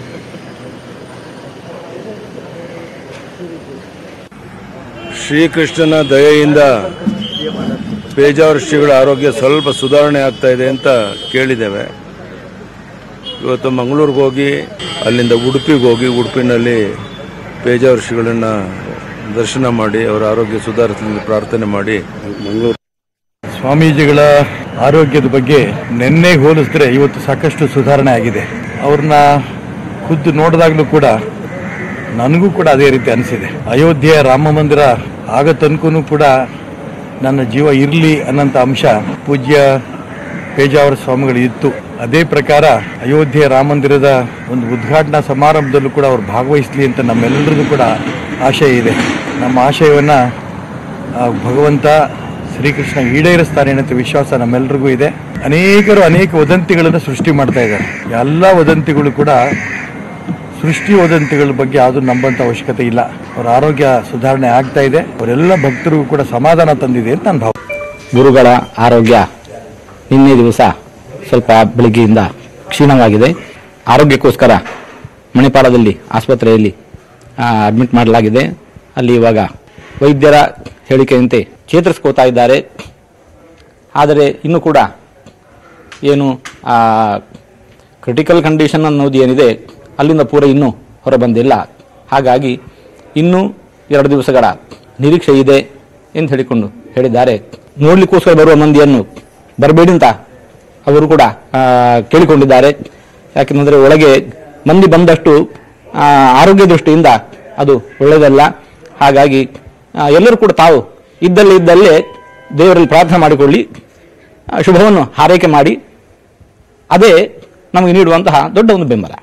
Speaker 2: ಶ್ರೀಕೃಷ್ಣನ ದಯೆಯಿಂದ ಪೇಜಾವರ ಶ್ರೀಗಳ ಆರೋಗ್ಯ ಸ್ವಲ್ಪ ಸುಧಾರಣೆ ಆಗ್ತಾ ಇದೆ ಅಂತ ಕೇಳಿದ್ದೇವೆ ಇವತ್ತು ಮಂಗಳೂರಿಗೆ ಹೋಗಿ ಅಲ್ಲಿಂದ ಉಡುಪಿಗೆ ಹೋಗಿ ಉಡುಪಿನಲ್ಲಿ ಪೇಜಾವರ ಶ್ರೀಗಳನ್ನು ದರ್ಶನ ಮಾಡಿ ಅವರ ಆರೋಗ್ಯ ಸುಧಾರಿಸಲಿ ಪ್ರಾರ್ಥನೆ ಮಾಡಿ ಮಂಗಳೂರು
Speaker 7: ಸ್ವಾಮೀಜಿಗಳ ಆರೋಗ್ಯದ ಬಗ್ಗೆ ನಿನ್ನೆ ಹೋಲಿಸಿದ್ರೆ ಇವತ್ತು ಸಾಕಷ್ಟು ಸುಧಾರಣೆ ಆಗಿದೆ ಅವ್ರನ್ನ ಖುದ್ದು ನೋಡಿದಾಗಲೂ ಕೂಡ ನನಗೂ ಕೂಡ ಅದೇ ರೀತಿ ಅನಿಸಿದೆ ಅಯೋಧ್ಯೆಯ ರಾಮ ಮಂದಿರ ಆಗ ತನಕೂ ಕೂಡ ನನ್ನ ಜೀವ ಇರಲಿ ಅನ್ನೋಂಥ ಅಂಶ ಪೂಜ್ಯ ಪೇಜಾವರ ಸ್ವಾಮಿಗಳು ಇತ್ತು ಅದೇ ಪ್ರಕಾರ ಅಯೋಧ್ಯೆ ರಾಮ ಮಂದಿರದ ಒಂದು ಉದ್ಘಾಟನಾ ಸಮಾರಂಭದಲ್ಲೂ ಕೂಡ ಅವ್ರು ಭಾಗವಹಿಸಲಿ ಅಂತ ನಮ್ಮೆಲ್ಲರದ್ದು ಕೂಡ ಆಶಯ ಇದೆ ನಮ್ಮ ಆಶಯವನ್ನು ಆ ಭಗವಂತ ಶ್ರೀಕೃಷ್ಣ ಈಡೇರಿಸ್ತಾನೆ ಅನ್ನೋ ವಿಶ್ವಾಸ ನಮ್ಮೆಲ್ಲರಿಗೂ ಇದೆ ಅನೇಕರು ಅನೇಕ ವದಂತಿಗಳನ್ನು ಸೃಷ್ಟಿ ಮಾಡ್ತಾ ಇದ್ದಾರೆ ಎಲ್ಲ ವದಂತಿಗಳು ಕೂಡ ಸೃಷ್ಟಿ ವದಂತಿಗಳ ಬಗ್ಗೆ ಯಾವುದು ನಂಬಂತ ಅವಶ್ಯಕತೆ ಇಲ್ಲ ಅವರ ಆರೋಗ್ಯ ಸುಧಾರಣೆ ಆಗ್ತಾ ಇದೆ ಅವರೆಲ್ಲ ಭಕ್ತರಿಗೂ ಕೂಡ ಸಮಾಧಾನ ತಂದಿದೆ ಅಂತ ನಾನು ಭಾವ
Speaker 8: ಗುರುಗಳ ಆರೋಗ್ಯ ನಿನ್ನೆ ದಿವಸ ಸ್ವಲ್ಪ ಬೆಳಗ್ಗೆಯಿಂದ ಕ್ಷೀಣವಾಗಿದೆ ಆರೋಗ್ಯಕ್ಕೋಸ್ಕರ ಮಣಿಪಾಲದಲ್ಲಿ ಆಸ್ಪತ್ರೆಯಲ್ಲಿ ಅಡ್ಮಿಟ್ ಮಾಡಲಾಗಿದೆ ಅಲ್ಲಿ ಇವಾಗ ವೈದ್ಯರ ಹೇಳಿಕೆಯಂತೆ ಚೇತರಿಸ್ಕೋತಾ ಇದ್ದಾರೆ ಆದರೆ ಇನ್ನೂ ಕೂಡ ಏನು ಕ್ರಿಟಿಕಲ್ ಕಂಡೀಷನ್ ಅನ್ನೋದು ಏನಿದೆ ಅಲ್ಲಿಂದ ಪೂರ ಇನ್ನೂ ಹೊರಬಂದಿಲ್ಲ ಹಾಗಾಗಿ ಇನ್ನೂ ಎರಡು ದಿವಸಗಳ ನಿರೀಕ್ಷೆ ಇದೆ ಎಂದು ಹೇಳಿಕೊಂಡು ಹೇಳಿದ್ದಾರೆ ನೋಡ್ಲಿಕ್ಕೋಸ್ಕರ ಬರುವ ಮಂದಿಯನ್ನು ಬರಬೇಡಿ ಅಂತ ಅವರು ಕೂಡ ಆ, ಕೇಳಿಕೊಂಡಿದ್ದಾರೆ ಯಾಕೆಂದರೆ ಒಳಗೆ ಮಂದಿ ಬಂದಷ್ಟು ಆ, ಆರೋಗ್ಯ ದೃಷ್ಟಿಯಿಂದ ಅದು ಒಳ್ಳೆಯದಲ್ಲ ಹಾಗಾಗಿ ಆ, ಎಲ್ಲರೂ ಕೂಡ ತಾವು ಇದ್ದಲ್ಲಿ ಇದ್ದಲ್ಲೇ ದೇವರಲ್ಲಿ ಪ್ರಾರ್ಥನೆ ಮಾಡಿಕೊಳ್ಳಿ ಆ, ಶುಭವನ್ನು ಹಾರೈಕೆ ಮಾಡಿ ಅದೇ ನಮಗೆ ನೀಡುವಂತಹ ದೊಡ್ಡ ಒಂದು ಬೆಂಬಲ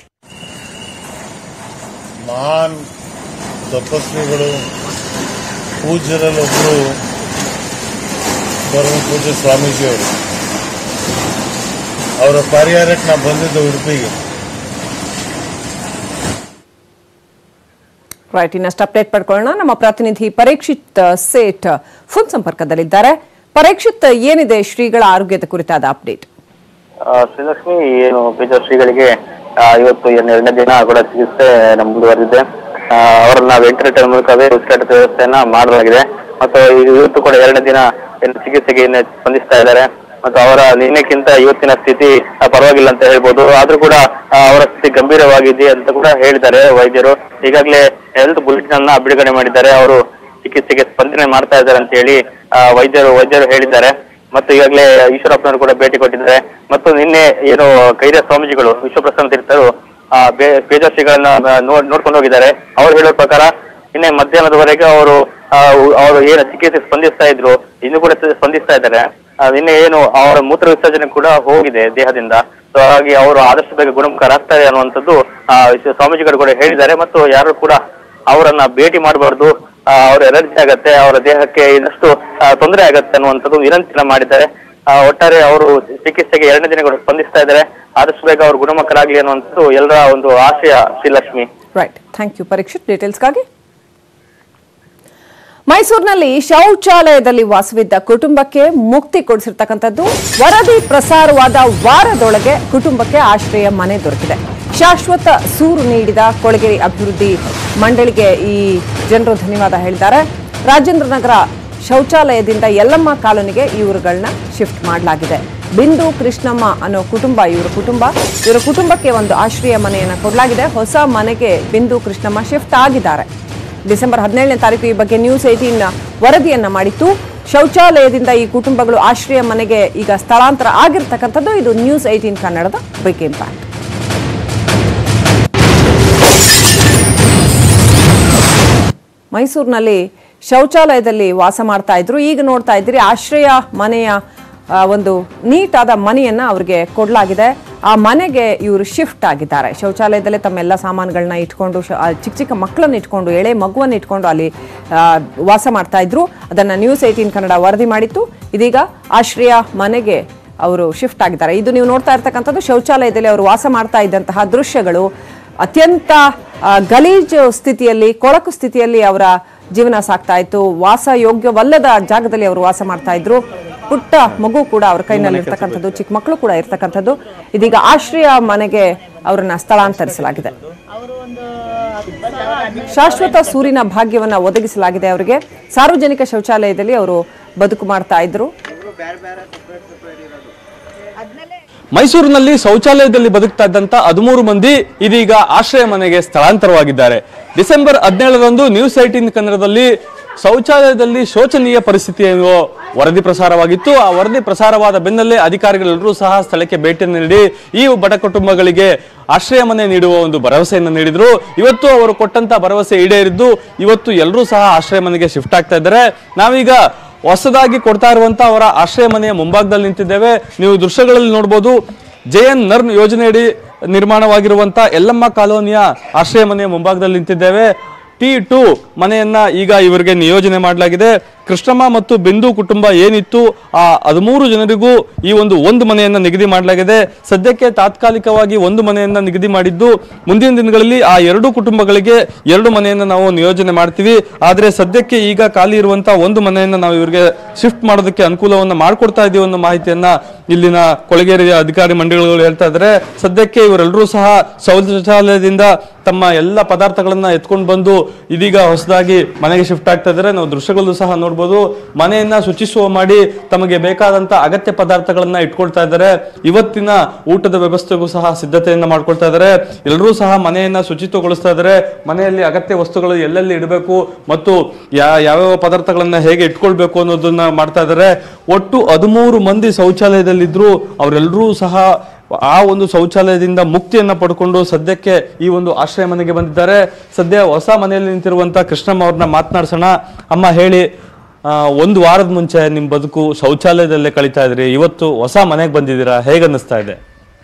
Speaker 9: ಮಹಾನ್ ತಪಸ್ವಿಗಳು ಪೂಜ್ಯರಲ್ಲೊಬ್ಬರು ಪರಮ ಪೂಜ್ಯ ಸ್ವಾಮೀಜಿಯವರು ಅವರ ಪರಿಹಾರಕ್ಕೆ ನಾ ಬಂದಿದ್ದೆ ಉಡುಪಿಗೆ
Speaker 1: ರೈಟ್ ಇನ್ನಷ್ಟು ಅಪ್ಡೇಟ್ ಪಡ್ಕೊಳ್ಳೋಣ ನಮ್ಮ ಪ್ರತಿನಿಧಿ ಪರೀಕ್ಷಿತ್ ಸೇಠ್ ಫೋನ್ ಸಂಪರ್ಕದಲ್ಲಿದ್ದಾರೆ ಪರೀಕ್ಷಿತ್ ಏನಿದೆ ಶ್ರೀಗಳ ಆರೋಗ್ಯದ ಕುರಿತಾದ ಅಪ್ಡೇಟ್
Speaker 6: ಆ, ಶ್ರೀಲಕ್ಷ್ಮಿ ಏನು ಪೀಜ ಶ್ರೀಗಳಿಗೆ ಆ, ಇವತ್ತು ಏನು ಎರಡನೇ ದಿನ ಕೂಡ ಚಿಕಿತ್ಸೆ ನಮ್ ಮುಂದುವರೆದಿದೆ ಆ, ಅವರನ್ನ ವೆಂಟಿಲೇಟರ್ ಮೂಲಕವೇ ಉಸಿರಾಟದ ವ್ಯವಸ್ಥೆಯನ್ನ ಮಾಡಲಾಗಿದೆ ಮತ್ತು ಈ- ಇವತ್ತು ಕೂಡ ಎರಡನೇ ದಿನ ಏನು ಚಿಕಿತ್ಸೆಗೆ ಇನ್ನು ಸ್ಪಂದಿಸ್ತಾ ಇದ್ದಾರೆ ಮತ್ತು ಅವರ ನಿನ್ನೆಕ್ಕಿಂತ ಇವತ್ತಿನ ಸ್ಥಿತಿ ಆ, ಪರವಾಗಿಲ್ಲ ಅಂತ ಹೇಳ್ಬೋದು ಆದ್ರೂ ಕೂಡ ಆ, ಅವರ ಸ್ಥಿತಿ ಗಂಭೀರವಾಗಿದೆ ಅಂತ ಕೂಡ ಹೇಳಿದ್ದಾರೆ ವೈದ್ಯರು ಈಗಾಗಲೇ ಹೆಲ್ತ್ ಬುಲೆಟಿನ್ ಅನ್ನ ಬಿಡುಗಡೆ ಮಾಡಿದ್ದಾರೆ ಅವರು
Speaker 10: ಚಿಕಿತ್ಸೆಗೆ ಸ್ಪಂದನೆ ಮಾಡ್ತಾ ಇದ್ದಾರೆ ಅಂತ ಹೇಳಿ ಆ, ವೈದ್ಯರು ವೈದ್ಯರು ಹೇಳಿದ್ದಾರೆ ಮತ್ತು ಈಗಾಗಲೇ ಈಶ್ವರಪ್ಪನವರು ಕೂಡ ಭೇಟಿ ಕೊಟ್ಟಿದ್ದಾರೆ ಮತ್ತು ನಿನ್ನೆ ಏನು ಕೈದ ಸ್ವಾಮೀಜಿಗಳು ವಿಶ್ವಪ್ರಸನ್ನ ತೀರ್ಥರು ಆ, ಬೇ- ಬೇಜಾರ್ಸಿಗಳನ್ನ ನೋಡ್ ನೋಡ್ಕೊಂಡು ಹೋಗಿದ್ದಾರೆ ಅವ್ರು ಹೇಳೋ ಪ್ರಕಾರ ನಿನ್ನೆ ಮಧ್ಯಾಹ್ನದವರೆಗೆ ಅವರು ಅವರು ಏನು ಚಿಕಿತ್ಸೆ ಸ್ಪಂದಿಸ್ತಾ ಇದ್ರು ಇನ್ನು ಕೂಡ ಸ್ಪಂದಿಸ್ತಾ ಇದ್ದಾರೆ ಆ, ನಿನ್ನೆ ಏನು ಅವರ ಮೂತ್ರ ವಿಸರ್ಜನೆ ಕೂಡ ಹೋಗಿದೆ ದೇಹದಿಂದ ಸೊ ಹಾಗಾಗಿ ಅವರು ಆದಷ್ಟು ಬೇಗ ಗುಣಮುಖರಾಗ್ತಾರೆ ಅನ್ನುವಂಥದ್ದು ಆ, ವಿಶ್ವ- ಸ್ವಾಮೀಜಿಗಳು ಕೂಡ ಹೇಳಿದ್ದಾರೆ ಮತ್ತು ಯಾರು ಕೂಡ ಅವರನ್ನ ಭೇಟಿ ಮಾಡಬಾರ್ದು ಅವ್ರ ಎಲರ್ಜಿ ಆಗತ್ತೆ ಅವರ ದೇಹಕ್ಕೆ ಇನ್ನಷ್ಟು ಆ, ತೊಂದರೆ ಆಗತ್ತೆ ಅನ್ನುವಂಥದ್ದು ವಿನಂತಿನ ಮಾಡಿದ್ದಾರೆ ಆ, ಒಟ್ಟಾರೆ ಅವರು ಚಿಕಿತ್ಸೆಗೆ ಎರಡನೇ ದಿನಗಳು ಸ್ಪಂದಿಸ್ತಾ ಇದ್ದಾರೆ ಆದಷ್ಟು ಬೇಗ ಅವರು ಗುಣಮುಖರಾಗ್ಲಿ ಅನ್ನುವಂಥದ್ದು ಎಲ್ಲರ ಒಂದು ಆಶಯ Srilakshmi
Speaker 1: right thank you Parikshit ಡೀಟೇಲ್ಸ್ಗಾಗಿ ಮೈಸೂರಿನಲ್ಲಿ ಶೌಚಾಲಯದಲ್ಲಿ ವಾಸವಿದ್ದ ಕುಟುಂಬಕ್ಕೆ ಮುಕ್ತಿ ಕೊಡಿಸಿರ್ತಕ್ಕಂಥದ್ದು ವರದಿ ಪ್ರಸಾರವಾದ ವಾರದೊಳಗೆ ಕುಟುಂಬಕ್ಕೆ ಆಶ್ರಯ ಮನೆ ದೊರಕಿದೆ ಶಾಶ್ವತ ಸೂರು ನೀಡಿದ ಕೊಳಗೇರಿ ಅಭಿವೃದ್ಧಿ ಮಂಡಳಿಗೆ ಈ ಜನರು ಧನ್ಯವಾದ ಹೇಳಿದ್ದಾರೆ ರಾಜೇಂದ್ರ ನಗರ ಶೌಚಾಲಯದಿಂದ ಯಲ್ಲಮ್ಮ ಕಾಲೋನಿಗೆ ಇವರುಗಳನ್ನ ಶಿಫ್ಟ್ ಮಾಡಲಾಗಿದೆ ಬಿಂದು ಕೃಷ್ಣಮ್ಮ ಅನ್ನೋ ಕುಟುಂಬ ಇವರ ಕುಟುಂಬ ಇವರ ಕುಟುಂಬಕ್ಕೆ ಒಂದು ಆಶ್ರಯ ಮನೆಯನ್ನು ಕೊಡಲಾಗಿದೆ ಹೊಸ ಮನೆಗೆ ಬಿಂದು ಕೃಷ್ಣಮ್ಮ ಶಿಫ್ಟ್ ಆಗಿದ್ದಾರೆ ಡಿಸೆಂಬರ್ ಹದಿನೇಳನೇ ತಾರೀಕು ಈ ಬಗ್ಗೆ ನ್ಯೂಸ್ ಏಟೀನ್ ವರದಿಯನ್ನ ಮಾಡಿತ್ತು ಶೌಚಾಲಯದಿಂದ ಈ ಕುಟುಂಬಗಳು ಆಶ್ರಯ ಮನೆಗೆ ಈಗ ಸ್ಥಳಾಂತರ ಆಗಿರ್ತಕ್ಕಂಥದ್ದು ಇದು ನ್ಯೂಸ್ ಏಟೀನ್ ಕನ್ನಡದ ಬಿಗ್ ಇಂಪ್ಯಾಕ್ಟ್ ಮೈಸೂರಿನಲ್ಲಿ ಶೌಚಾಲಯದಲ್ಲಿ ವಾಸ ಮಾಡ್ತಾ ಇದ್ರು ಈಗ ನೋಡ್ತಾ ಇದ್ದೀರಿ ಆಶ್ರಯ ಮನೆಯ ಆ, ಒಂದು ನೀಟಾದ ಮನೆಯನ್ನ ಅವ್ರಿಗೆ ಕೊಡಲಾಗಿದೆ ಆ ಮನೆಗೆ ಇವರು ಶಿಫ್ಟ್ ಆಗಿದ್ದಾರೆ ಶೌಚಾಲಯದಲ್ಲೇ ತಮ್ಮೆಲ್ಲ ಸಾಮಾನುಗಳನ್ನ ಇಟ್ಕೊಂಡು ಶ- ಆ ಚಿಕ್ಕ ಚಿಕ್ಕ ಮಕ್ಕಳನ್ನ ಇಟ್ಕೊಂಡು ಎಳೆ ಮಗುವನ್ನು ಇಟ್ಕೊಂಡು ಅಲ್ಲಿ ಆ, ವಾಸ ಮಾಡ್ತಾ ಇದ್ರು ಅದನ್ನ ನ್ಯೂಸ್ ಏಟೀನ್ ಕನ್ನಡ ವರದಿ ಮಾಡಿತ್ತು ಇದೀಗ ಆಶ್ರಯ ಮನೆಗೆ ಅವರು ಶಿಫ್ಟ್ ಆಗಿದ್ದಾರೆ ಇದು ನೀವು ನೋಡ್ತಾ ಇರ್ತಕ್ಕಂಥದ್ದು ಶೌಚಾಲಯದಲ್ಲಿ ಅವರು ವಾಸ ಮಾಡ್ತಾ ಇದ್ದಂತಹ ದೃಶ್ಯಗಳು ಅತ್ಯಂತ ಆ, ಗಲೀಜು ಸ್ಥಿತಿಯಲ್ಲಿ ಕೊಳಕು ಸ್ಥಿತಿಯಲ್ಲಿ ಅವರ ಜೀವನ ಸಾಗ್ತಾ ಇತ್ತು ವಾಸ ಯೋಗ್ಯವಲ್ಲದ ಜಾಗದಲ್ಲಿ ಅವರು ವಾಸ ಮಾಡ್ತಾ ಇದ್ರು ಪುಟ್ಟ ಮಗು ಕೂಡ ಅವ್ರ ಕೈನಲ್ಲಿ ಇರ್ತಕ್ಕಂಥದ್ದು ಚಿಕ್ಕ ಮಕ್ಕಳು ಕೂಡ ಇರ್ತಕ್ಕಂಥದ್ದು ಇದೀಗ ಆಶ್ರಯ ಮನೆಗೆ ಅವರನ್ನ ಸ್ಥಳಾಂತರಿಸಲಾಗಿದೆ ಶಾಶ್ವತ ಸೂರಿನ ಭಾಗ್ಯವನ್ನ ಒದಗಿಸಲಾಗಿದೆ ಅವರಿಗೆ ಸಾರ್ವಜನಿಕ ಶೌಚಾಲಯದಲ್ಲಿ ಅವರು ಬದುಕು ಮಾಡ್ತಾ ಇದ್ರು
Speaker 11: ಮೈಸೂರಿನಲ್ಲಿ ಶೌಚಾಲಯದಲ್ಲಿ ಬದುಕ್ತಾ ಇದ್ದಂತ ಹದಿಮೂರು ಮಂದಿ ಇದೀಗ ಆಶ್ರಯ ಮನೆಗೆ ಸ್ಥಳಾಂತರವಾಗಿದ್ದಾರೆ ಡಿಸೆಂಬರ್ ಹದಿನೇಳರಂದು ನ್ಯೂಸ್ ಏಟೀನ್ ಕನ್ನಡದಲ್ಲಿ ಶೌಚಾಲಯದಲ್ಲಿ ಶೋಚನೀಯ ಪರಿಸ್ಥಿತಿ ಎನ್ನುವ ವರದಿ ಪ್ರಸಾರವಾಗಿತ್ತು ಆ ವರದಿ ಪ್ರಸಾರವಾದ ಬೆನ್ನಲ್ಲೇ ಅಧಿಕಾರಿಗಳೆಲ್ಲರೂ ಸಹ ಸ್ಥಳಕ್ಕೆ ಭೇಟಿಯನ್ನು ನೀಡಿ ಈ ಬಡ ಕುಟುಂಬಗಳಿಗೆ ಆಶ್ರಯ ಮನೆ ನೀಡುವ ಒಂದು ಭರವಸೆಯನ್ನು ನೀಡಿದ್ರು ಇವತ್ತು ಅವರು ಕೊಟ್ಟಂತ ಭರವಸೆ ಈಡೇರಿದ್ದು ಇವತ್ತು ಎಲ್ಲರೂ ಸಹ ಆಶ್ರಯ ಮನೆಗೆ ಶಿಫ್ಟ್ ಆಗ್ತಾ ಇದ್ದಾರೆ ನಾವೀಗ ಹೊಸದಾಗಿ ಕೊಡ್ತಾ ಇರುವಂತ ಅವರ ಆಶ್ರಯ ಮನೆಯ ಮುಂಭಾಗದಲ್ಲಿ ನಿಂತಿದ್ದೇವೆ ನೀವು ದೃಶ್ಯಗಳಲ್ಲಿ ನೋಡಬಹುದು ಜೆ ಎನ್ ನರ್ನ್ ಯೋಜನೆಯಡಿ ನಿರ್ಮಾಣವಾಗಿರುವಂತ ಎಲ್ಲಮ್ಮ ಕಾಲೋನಿಯ ಆಶ್ರಯ ಮನೆಯ ಮುಂಭಾಗದಲ್ಲಿ ನಿಂತಿದ್ದೇವೆ ಟಿ ಟು ಮನೆಯನ್ನ ಈಗ ಇವರಿಗೆ ನಿಯೋಜನೆ ಮಾಡಲಾಗಿದೆ ಕೃಷ್ಣಮ್ಮ ಮತ್ತು ಬಿಂದು ಕುಟುಂಬ ಏನಿತ್ತು ಆ ಹದಿಮೂರು ಜನರಿಗೂ ಈ ಒಂದು ಒಂದು ಮನೆಯನ್ನ ನಿಗದಿ ಮಾಡಲಾಗಿದೆ ಸದ್ಯಕ್ಕೆ ತಾತ್ಕಾಲಿಕವಾಗಿ ಒಂದು ಮನೆಯನ್ನ ನಿಗದಿ ಮಾಡಿದ್ದು ಮುಂದಿನ ದಿನಗಳಲ್ಲಿ ಆ ಎರಡು ಕುಟುಂಬಗಳಿಗೆ ಎರಡು ಮನೆಯನ್ನ ನಾವು ನಿಯೋಜನೆ ಮಾಡ್ತೀವಿ ಆದ್ರೆ ಸದ್ಯಕ್ಕೆ ಈಗ ಖಾಲಿ ಇರುವಂತಹ ಒಂದು ಮನೆಯನ್ನ ನಾವು ಇವರಿಗೆ ಶಿಫ್ಟ್ ಮಾಡೋದಕ್ಕೆ ಅನುಕೂಲವನ್ನ ಮಾಡಿಕೊಡ್ತಾ ಇದೀವಿ ಅನ್ನೋ ಮಾಹಿತಿಯನ್ನ ಇಲ್ಲಿನ ಕೊಳಗೇರಿಯ ಅಧಿಕಾರಿ ಮಂಡಳಿಗಳು ಹೇಳ್ತಾ ಇದ್ದಾರೆ ಸದ್ಯಕ್ಕೆ ಇವರೆಲ್ಲರೂ ಸಹ ಶೌಚಾಲಯದಿಂದ ತಮ್ಮ ಎಲ್ಲ ಪದಾರ್ಥಗಳನ್ನ ಎತ್ಕೊಂಡು ಬಂದು ಇದೀಗ ಹೊಸದಾಗಿ ಮನೆಗೆ ಶಿಫ್ಟ್ ಆಗ್ತಾ ಇದ್ದಾರೆ ನಾವು ದೃಶ್ಯಗಳಲ್ಲೂ ಸಹ ನೋಡ್ಬೋದು ಮನೆಯನ್ನ ಶುಚಿಸುವ ಮಾಡಿ ತಮಗೆ ಬೇಕಾದಂತ ಅಗತ್ಯ ಪದಾರ್ಥಗಳನ್ನ ಇಟ್ಕೊಳ್ತಾ ಇದ್ದಾರೆ ಇವತ್ತಿನ ಊಟದ ವ್ಯವಸ್ಥೆಗೂ ಸಹ ಸಿದ್ಧತೆಯನ್ನ ಮಾಡ್ಕೊಳ್ತಾ ಇದ್ದಾರೆ ಎಲ್ಲರೂ ಸಹ ಮನೆಯನ್ನ ಶುಚಿತ್ವಗೊಳಿಸ್ತಾ ಇದ್ದಾರೆ ಮನೆಯಲ್ಲಿ ಅಗತ್ಯ ವಸ್ತುಗಳು ಎಲ್ಲೆಲ್ಲಿ ಇಡಬೇಕು ಮತ್ತು ಯಾ- ಯಾವ್ಯಾವ ಪದಾರ್ಥಗಳನ್ನ ಹೇಗೆ ಇಟ್ಕೊಳ್ಬೇಕು ಅನ್ನೋದನ್ನ ಮಾಡ್ತಾ ಇದ್ದಾರೆ ಒಟ್ಟು ಹದಿಮೂರು ಮಂದಿ ಶೌಚಾಲಯದಲ್ಲಿದ್ರು ಅವರೆಲ್ಲರೂ ಸಹ ಆ ಒಂದು ಶೌಚಾಲಯದಿಂದ ಮುಕ್ತಿಯನ್ನ ಪಡ್ಕೊಂಡು ಸದ್ಯಕ್ಕೆ ಈ ಒಂದು ಆಶ್ರಯ ಮನೆಗೆ ಬಂದಿದ್ದಾರೆ ಸದ್ಯ ಹೊಸ ಮನೆಯಲ್ಲಿ ನಿಂತಿರುವಂತ ಕೃಷ್ಣಮ್ಮ ಅವ್ರನ್ನ ಮಾತನಾಡ್ಸೋಣ ಅಮ್ಮ ಹೇಳಿ ಆ, ಒಂದು ವಾರದ ಮುಂಚೆ ನಿಮ್ ಬದುಕು ಶೌಚಾಲಯದಲ್ಲೇ ಕಳೀತಾ ಇದ್ರಿ ಇವತ್ತು ಹೊಸ ಮನೆಗೆ ಬಂದಿದ್ದೀರಾ ಹೇಗೆ ಅನ್ನಿಸ್ತಾ ಇದೆ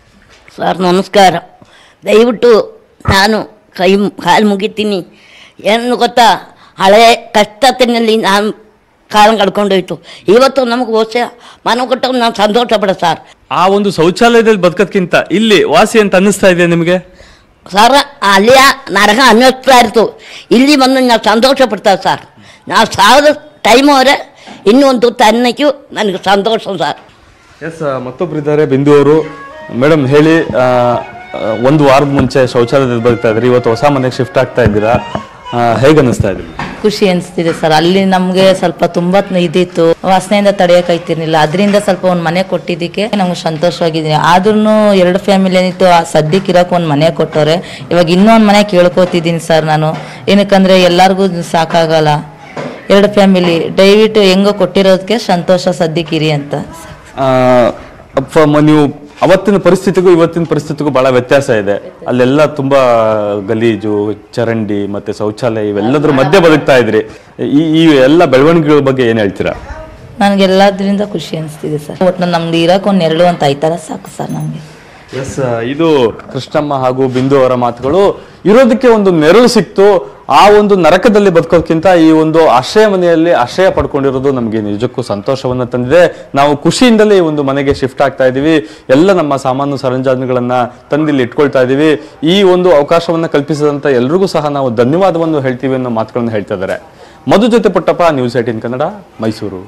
Speaker 12: ಸರ್ ನಮಸ್ಕಾರ ದಯವಿಟ್ಟು ನಾನು ಕೈ ಕಾಲು ಮುಗಿತೀನಿ ಏನು ಗೊತ್ತಾ ಹಳೆ ಕಷ್ಟತಿನಲ್ಲಿ ನಾನು ಕಾಲ ಕಳ್ಕೊಂಡೋಯ್ತು ಇವತ್ತು ನಮಗೆ ಹೊಸ ಮನೆ ಕೊಟ್ಟು ನಾನು ಸಂತೋಷ ಪಡ ಸರ್
Speaker 11: ಆ ಒಂದು ಶೌಚಾಲಯದಲ್ಲಿ ಬದುಕೋದ್ಕಿಂತ ಇಲ್ಲಿ ವಾಸಿ ಅಂತ ಅನ್ನಿಸ್ತಾ ಇದೆ ನಿಮಗೆ
Speaker 12: ಸರ್ ಅಲ್ಲಿ ನರಕ ಅನ್ನಿಸ್ತಾ ಇರ್ತು ಇಲ್ಲಿ ಬಂದು ನಾವು ಸಂತೋಷ ಪಡ್ತಾರೆ ಸರ್ ನಾವು ಸಾವಿರ ಟೈಮ್ ಅವರೆ ಇನ್ನೂ ಒಂದು ತನ್ನಕ್ಕೂ ನನಗೆ ಸಂತೋಷ ಸರ್
Speaker 11: ಎಸ್ ಮತ್ತೊಬ್ರು ಇದ್ದಾರೆ ಬಿಂದು ಅವರು ಮೇಡಮ್ ಹೇಳಿ ಆ, ಆ, ಒಂದು ವಾರದ ಮುಂಚೆ ಶೌಚಾಲಯದಲ್ಲಿ ಬದುಕ್ತಾ ಇದ್ರಿ ಇವತ್ತು ಹೊಸ ಮನೆಗೆ ಶಿಫ್ಟ್ ಆಗ್ತಾ ಇದ್ದೀರಾ ಆ, ಹೇಗೆ ಅನ್ನಿಸ್ತಾ ಇದೆ
Speaker 13: ಖುಷಿ ಅನಿಸ್ತಿದೆ ಸರ್ ಅಲ್ಲಿ ನಮಗೆ ಸ್ವಲ್ಪ ತುಂಬಾ ಇದಿತ್ತು ವಾಸನೆಯಿಂದ ತಡೆಯೋಕಾಯ್ತಿರ್ಲಿಲ್ಲ ಅದರಿಂದ ಸ್ವಲ್ಪ ಒಂದು ಮನೆ ಕೊಟ್ಟಿದ್ದಕ್ಕೆ ನಮ್ಗೆ ಸಂತೋಷವಾಗಿದ್ದೀನಿ ಆದ್ರೂ ಎರಡು ಫ್ಯಾಮಿಲಿ ಏನಿತ್ತು ಆ ಸದ್ಯಕ್ಕೆ ಇರೋಕೆ ಒಂದು ಮನೆ ಕೊಟ್ಟವ್ರೆ ಇವಾಗ ಇನ್ನೂ ಒಂದು ಮನೆ ಕೇಳ್ಕೊತಿದ್ದೀನಿ ಸರ್ ನಾನು ಏನಕ್ಕಂದ್ರೆ ಎಲ್ಲರಿಗೂ ಸಾಕಾಗಲ್ಲ ಎರಡು ಫ್ಯಾಮಿಲಿ ದಯವಿಟ್ಟು ಹೆಂಗೋ ಕೊಟ್ಟಿರೋದಕ್ಕೆ ಸಂತೋಷ ಸದ್ಯಕ್ಕಿರಿ ಅಂತ
Speaker 11: ಆ, ಅಪ್ಪ ಮ- ನೀವು ಅವತ್ತಿನ ಪರಿಸ್ಥಿತಿಗೂ ಇವತ್ತಿನ ಪರಿಸ್ಥಿತಿಗೂ ಬಹಳ ವ್ಯತ್ಯಾಸ ಇದೆ ಅಲ್ಲೆಲ್ಲ ತುಂಬಾ ಗಲೀಜು ಚರಂಡಿ ಮತ್ತೆ ಶೌಚಾಲಯ ಇವೆಲ್ಲದ್ರ ಮಧ್ಯೆ ಬದುಕ್ತಾ ಇದ್ರಿ ಈ ಈ ಎಲ್ಲ ಬೆಳವಣಿಗೆಗಳ ಬಗ್ಗೆ ಏನ್ ಹೇಳ್ತೀರಾ
Speaker 13: ನನಗೆ ಎಲ್ಲದ್ರಿಂದ ಖುಷಿ ಅನಿಸ್ತಿದೆ ಸರ್ ಒಟ್ಟು ನಮ್ದು ಇರಕ್ಕೆ ಒಂದು ನೆರಳು ಅಂತ ಐತಾರ ಸಾಕು ಸರ್ ನಮಗೆ
Speaker 11: ಎಸ್ ಇದು ಕೃಷ್ಣಮ್ಮ ಹಾಗೂ ಬಿಂದು ಅವರ ಮಾತುಗಳು ಇರೋದಕ್ಕೆ ಒಂದು ನೆರಳು ಸಿಕ್ತು ಆ ಒಂದು ನರಕದಲ್ಲಿ ಬದುಕೋದಕ್ಕಿಂತ ಈ ಒಂದು ಆಶ್ರಯ ಮನೆಯಲ್ಲಿ ಆಶ್ರಯ ಪಡ್ಕೊಂಡಿರೋದು ನಮಗೆ ನಿಜಕ್ಕೂ ಸಂತೋಷವನ್ನ ತಂದಿದೆ ನಾವು ಖುಷಿಯಿಂದಲೇ ಈ ಒಂದು ಮನೆಗೆ ಶಿಫ್ಟ್ ಆಗ್ತಾ ಇದೀವಿ ಎಲ್ಲ ನಮ್ಮ ಸಾಮಾನು ಸರಂಜಾಮುಗಳನ್ನ ತಂದಿಲ್ಲಿ ಇಟ್ಕೊಳ್ತಾ ಇದೀವಿ ಈ ಒಂದು ಅವಕಾಶವನ್ನ ಕಲ್ಪಿಸಿದಂತ ಎಲ್ರಿಗೂ ಸಹ ನಾವು ಧನ್ಯವಾದವನ್ನು ಹೇಳ್ತೀವಿ ಅನ್ನೋ ಮಾತುಗಳನ್ನ ಹೇಳ್ತಾ ಇದ್ದಾರೆ ಮಧು ಜೊತೆ ಪುಟ್ಟಪ್ಪ ನ್ಯೂಸ್ ಏಟಿನ್ ಕನ್ನಡ ಮೈಸೂರು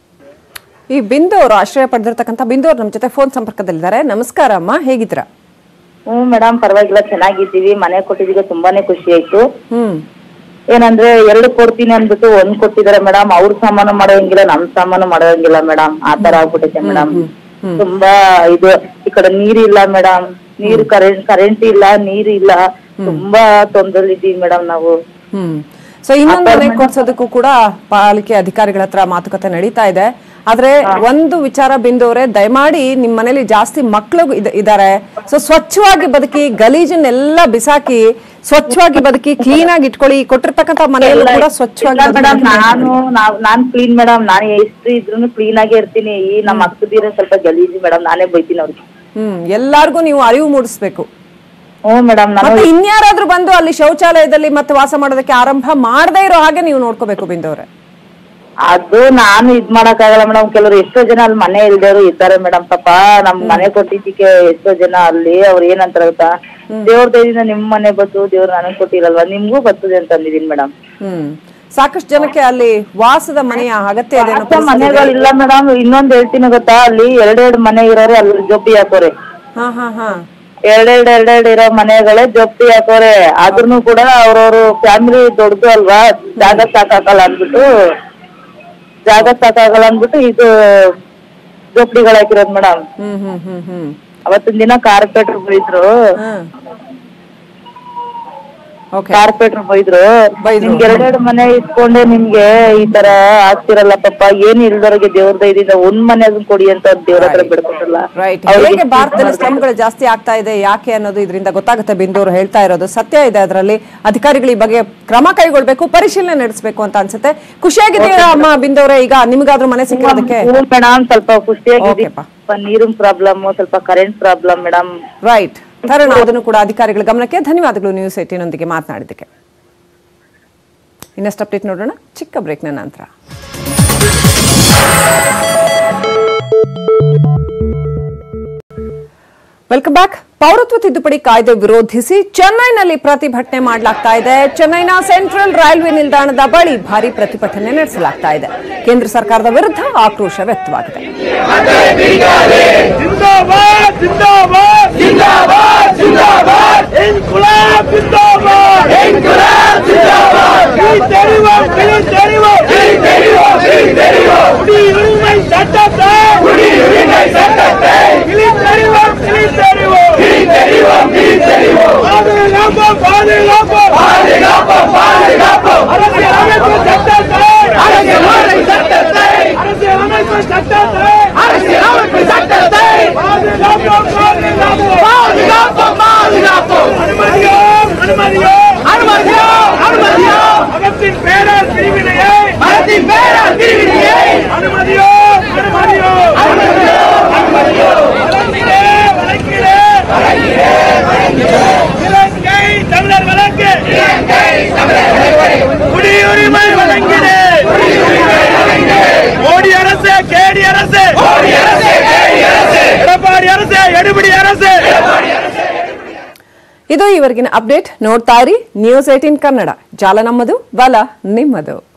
Speaker 1: ಈ ಬಿಂದು ಅವರು ಆಶ್ರಯ ಪಡೆದಿರ್ತಕ್ಕಂಥ ಬಿಂದು ಅವರು ನಮ್ಮ ಜೊತೆ ಫೋನ್ ಸಂಪರ್ಕದಲ್ಲಿದ್ದಾರೆ ನಮಸ್ಕಾರ ಅಮ್ಮ ಹೇಗಿದ್ದೀರಾ
Speaker 14: ಹ್ಮ್ ಮೇಡಮ್ ಪರವಾಗಿಲ್ಲ ಚೆನ್ನಾಗಿದ್ದೀವಿ ಮನೆ ಕೊಟ್ಟಿದ್ದಕ್ಕೆ ತುಂಬಾನೇ ಖುಷಿ ಆಯ್ತು
Speaker 1: ಹ್ಮ್
Speaker 14: ಏನಂದ್ರೆ ಎರಡು ಕೊಡ್ತೀನಿ ಅಂದ್ಬಿಟ್ಟು ಒಂದ್ ಕೊಟ್ಟಿದ್ದಾರೆ ಮೇಡಮ್ ಅವ್ರ ಸಾಮಾನು ಮಾಡೋಂಗಿಲ್ಲ ನಮ್ ಸಾಮಾನು ಮಾಡೋಂಗಿಲ್ಲ ಮೇಡಮ್ ಆ ತರ ಆಗ್ಬಿಟ್ಟೈತೆ ಮೇಡಮ್ ತುಂಬಾ ಇದು ಈ ಕಡೆ ನೀರಿಲ್ಲ ಮೇಡಮ್ ನೀರು ಕರೆಂಟ್ ಕರೆಂಟ್ ಇಲ್ಲ ನೀರ್ ಇಲ್ಲ ತುಂಬಾ ತೊಂದ್ರೆ ಇದೀವಿ ಮೇಡಮ್ ನಾವು
Speaker 1: ಹ್ಮ್ ಸೊ ಇನ್ನೊಂದು ಮನೆ ಕೊಡ್ಸೋದಕ್ಕೂ ಕೂಡ ಪಾಲಿಕೆ ಅಧಿಕಾರಿಗಳ ಹತ್ರ ಮಾತುಕತೆ ನಡೀತಾ ಇದೆ ಆದ್ರೆ ಒಂದು ವಿಚಾರ ಬಿಂದವ್ರೆ ದಯಮಾಡಿ ನಿಮ್ ಮನೇಲಿ ಜಾಸ್ತಿ ಮಕ್ಕಳು ಇದಾರೆ ಸೊ ಸ್ವಚ್ಛವಾಗಿ ಬದುಕಿ ಗಲೀಜನ್ನೆಲ್ಲ ಬಿಸಾಕಿ ಸ್ವಚ್ಛವಾಗಿ ಬದುಕಿ ಕ್ಲೀನ್ ಆಗಿ ಇಟ್ಕೊಳ್ಳಿ ಕೊಟ್ಟಿರ್ತಕ್ಕಂಥ ಮನೆಯಲ್ಲೂ ಕೂಡ ಸ್ವಚ್ಛವಾಗಿ
Speaker 14: ಮೇಡಮ್
Speaker 1: ಬದುಕಿ.
Speaker 14: ನಾನು ನಾವ್ ನಾನ್ ಕ್ಲೀನ್ ಮೇಡಮ್ ನಾನು ಎಷ್ಟು ಇದ್ರು ಕ್ಲೀನ್ ಆಗೇ ಇರ್ತೀನಿ ಈ ನಮ್ಮ ಅಕ್ಕದಿರ ಸ್ವಲ್ಪ ಗಲೀಜು ಮೇಡಮ್ ನಾನೇ ಬೈತೀನಿ ಅವ್ರಿಗೆ
Speaker 1: ಹ್ಮ್ ಎಲ್ಲಾರ್ಗು ನೀವು ಅರಿವು ಮೂಡಿಸ್ಬೇಕು
Speaker 14: ಹ್ಞೂ ಮೇಡಮ್ ನಾನು
Speaker 1: ಮತ್ತೆ ಇನ್ಯಾರಾದ್ರೂ ಬಂದು ಅಲ್ಲಿ ಶೌಚಾಲಯದಲ್ಲಿ ಮತ್ತೆ ವಾಸ ಮಾಡೋದಕ್ಕೆ ಆರಂಭ ಮಾಡದೇ ಇರೋ ಹಾಗೆ ನೀವು ನೋಡ್ಕೋಬೇಕು ಬಿಂದವ್ರೆ
Speaker 14: ಅದು ನಾನು ಇದ್ ಮಾಡಕ್ ಆಗಲ್ಲ ಮೇಡಮ್ ಕೆಲವರು ಎಷ್ಟೋ ಜನ ಅಲ್ಲಿ ಮನೆ ಇಲ್ದೇರು ಇದ್ದಾರೆ ಮೇಡಮ್ ಪಾಪ ನಮ್ ಮನೆ ಕೊಟ್ಟಿದ್ದಕ್ಕೆ ಎಷ್ಟೋ ಜನ ಅಲ್ಲಿ ಅವ್ರು ಏನಂತಾರ ಗೊತ್ತಾ ದೇವ್ರ ದಯದಿಂದ ನಿಮ್ ಮನೆ ಬತ್ತು ದೇವ್ರು ನನಗ್ ಕೊಟ್ಟಿರಲ್ವಾ ನಿಮ್ಗೂ ಬರ್ತದೆ ಅಂತ ಅಂದಿದೀನಿ ಮೇಡಮ್
Speaker 1: ಹ್ಮ್ ಸಾಕಷ್ಟು ಜನಕ್ಕೆ ಅಲ್ಲಿ ವಾಸದ ಮನೆಯ ಅಗತ್ಯ ಇದೆ ಅನ್ನೋ ಪರಿಸ್ಥಿತಿ ಇದೆ.
Speaker 14: ಮನೆಗಳಿಲ್ಲ ಮೇಡಮ್ ಇನ್ನೊಂದ್ ಹೇಳ್ತೀನಿ ಗೊತ್ತಾ ಅಲ್ಲಿ ಎರಡೆರಡು ಮನೆ ಇರೋರೆ ಅಲ್ಲಿ ಜೊಬ್ಬಿ ಹಾಕೋರೆ
Speaker 1: ಹಾ ಹಾ ಹಾ
Speaker 14: ಎರಡೆರಡು ಎರಡೆರಡು ಇರೋ ಮನೆಗಳೇ ಜೊಪ್ಪಿ ಹಾಕೋರೆ ಆದ್ರೂ ಕೂಡ ಅವ್ರವ್ರು ಫ್ಯಾಮಿಲಿ ದೊಡ್ಡದು ಅಲ್ವಾ ಜಾಗ ಸಾಕಾಗಲ್ಲ ಅಂದ್ಬಿಟ್ಟು ಜಾಗ ಸಾಕಾಗಲ್ಲ ಅಂದ್ಬಿಟ್ಟು ಇದು ಜೋಪಡಿಗಳು ಹಾಕಿರೋದು ಮೇಡಮ್
Speaker 1: ಹ್ಮ್ ಹ್ಮ್ ಹ್ಮ್ ಹ್ಮ್
Speaker 14: ಅವತ್ತಿನ ದಿನ ಕಾರ್ಪೊರೇಟರ್ ಬೈದ್ರು ಕಾರ್ಪೊರೇಟರ್ ಬೈದ್ರು ನಿಮ್ಗೆ ಎರಡೆರಡು ಮನೆ ಇಟ್ಕೊಂಡೆ ನಿಮ್ಗೆ ಈ ತರ ಆಗ್ತಿರಲ್ಲ ಪಾಪ ಏನ್ ಇಲ್ದವ್ರಿಗೆ ದೇವ್ರ ದಯದಿಂದ ಒಂದ್ ಮನೆ ಅದನ್ನ ಕೊಡಿ ಅಂತ ದೇವ್ರ ಹತ್ರ ಬಿಡ್ಕೊಟ್ಟಲ್ಲ
Speaker 1: ರೈಟ್ ಹೇಗೆ ಭಾರತದಲ್ಲಿ ಸ್ಲಮ್ಗಳು ಜಾಸ್ತಿ ಆಗ್ತಾ ಇದೆ ಯಾಕೆ ಅನ್ನೋದು ಇದರಿಂದ ಗೊತ್ತಾಗುತ್ತೆ ಬಿಂದೂರು ಹೇಳ್ತಾ ಇರೋದು ಸತ್ಯ ಇದೆ ಅದರಲ್ಲಿ ಅಧಿಕಾರಿಗಳು ಈ ಬಗ್ಗೆ ಕ್ರಮ ಕೈಗೊಳ್ಬೇಕು ಪರಿಶೀಲನೆ ನಡೆಸಬೇಕು ಅಂತ ಅನ್ಸುತ್ತೆ ಖುಷಿಯಾಗಿದ್ದೀರಾ ಅಮ್ಮ ಬಿಂದವ್ರೆ ಈಗ ನಿಮ್ಗಾದ್ರೂ ಮನೆ ಸಿಕ್ಕಿರೋದಕ್ಕೆ
Speaker 14: ಮೇಡಮ್ ಸ್ವಲ್ಪ ಖುಷಿಯಾಗಿದೆ ಸ್ವಲ್ಪ ನೀರಿನ ಪ್ರಾಬ್ಲಮ್ ಸ್ವಲ್ಪ ಕರೆಂಟ್ ಪ್ರಾಬ್ಲಮ್ ಮೇಡಮ್
Speaker 1: ರೈಟ್ ತರೋಣ ಅದನ್ನು ಕೂಡ ಅಧಿಕಾರಿಗಳ ಗಮನಕ್ಕೆ ಧನ್ಯವಾದಗಳು ನ್ಯೂಸ್ ಏಟಿನೊಂದಿಗೆ ಮಾತನಾಡಿದ್ದಕ್ಕೆ ಇನ್ನಷ್ಟು ಅಪ್ಡೇಟ್ ನೋಡೋಣ ಚಿಕ್ಕ ಬ್ರೇಕ್ನ ನಂತರ ವೆಲ್ಕಮ್ ಬ್ಯಾಕ್ ಪೌರತ್ವ ತಿದ್ದುಪಡಿ ಕಾಯ್ದೆ ವಿರೋಧಿಸಿ ಚೆನ್ನೈನಲ್ಲಿ ಪ್ರತಿಭಟನೆ ಮಾಡಲಾಗ್ತಾ ಇದೆ ಚೆನ್ನೈನ ಸೆಂಟ್ರಲ್ ರೈಲ್ವೆ ನಿಲ್ದಾಣದ ಬಳಿ ಭಾರಿ ಪ್ರತಿಭಟನೆ ನಡೆಸಲಾಗ್ತಾ ಇದೆ ಕೇಂದ್ರ ಸರ್ಕಾರದ ವಿರುದ್ಧ ಆಕ್ರೋಶ ವ್ಯಕ್ತವಾಗಿದೆ
Speaker 15: जिंदाबाद जिंदाबाद जिंदाबाद जिंदाबाद इनकुलाब जिंदाबाद इनकुलाब जिंदाबाद கிளி தெரிவோம் கிளி தெரிவோம் கிளி தெரிவோம் கிளி தெரிவோம் குடியுரிமை சட்டத்தை குடியுரிமை சட்டத்தை கிளி தெரிவோம் கிளி தெரிவோம் கிளி தெரிவோம் கிளி தெரிவோம் பாதுகாப்போம் பாதுகாப்போம் பாதுகாப்போம் பாதுகாப்போம் அரசியல் அமைப்பு சட்டத்தை அரசியல் அமைப்பு சட்டத்தை அரசியல் அமைப்பு சட்டத்தை அரசியல் அமைப்பு சட்டத்தை பாதுகாப்போம் பாதுகாப்போம் பாதுகாப்போம் பாதுகாப்போம் அனுமதியோ அனுமதியோ அனுமதியோ அனுமதியோ மதத்தின் பேரால் பிரிவினையை மதத்தின் பேரால் பிரிவினையை அனுமதியோ அனுமதியோ அனுமதியோ அனுமதியோ வழங்கிலே வழங்கிலே வழங்கிலே வழங்கிலே இலங்கை தமிழர் வழக்கு இலங்கை தமிழர் வழக்கு குடியுரிமை வழங்கிலே குடியுரிமை வழங்கிலே மோடி அரசு கேடி அரசு மோடி அரசு கேடி அரசு எடப்பாடி அரசு எடுபடி அரசு எடப்பாடி அரசு
Speaker 1: ಇದು ಇವರೆಗಿನ ಅಪ್ಡೇಟ್ ನೋಡ್ತಾ ಇರಿ ನ್ಯೂಸ್ ಏಟೀನ್ ಕನ್ನಡ ಜಾಲ ನಮ್ಮದು ಬಲ ನಿಮ್ಮದು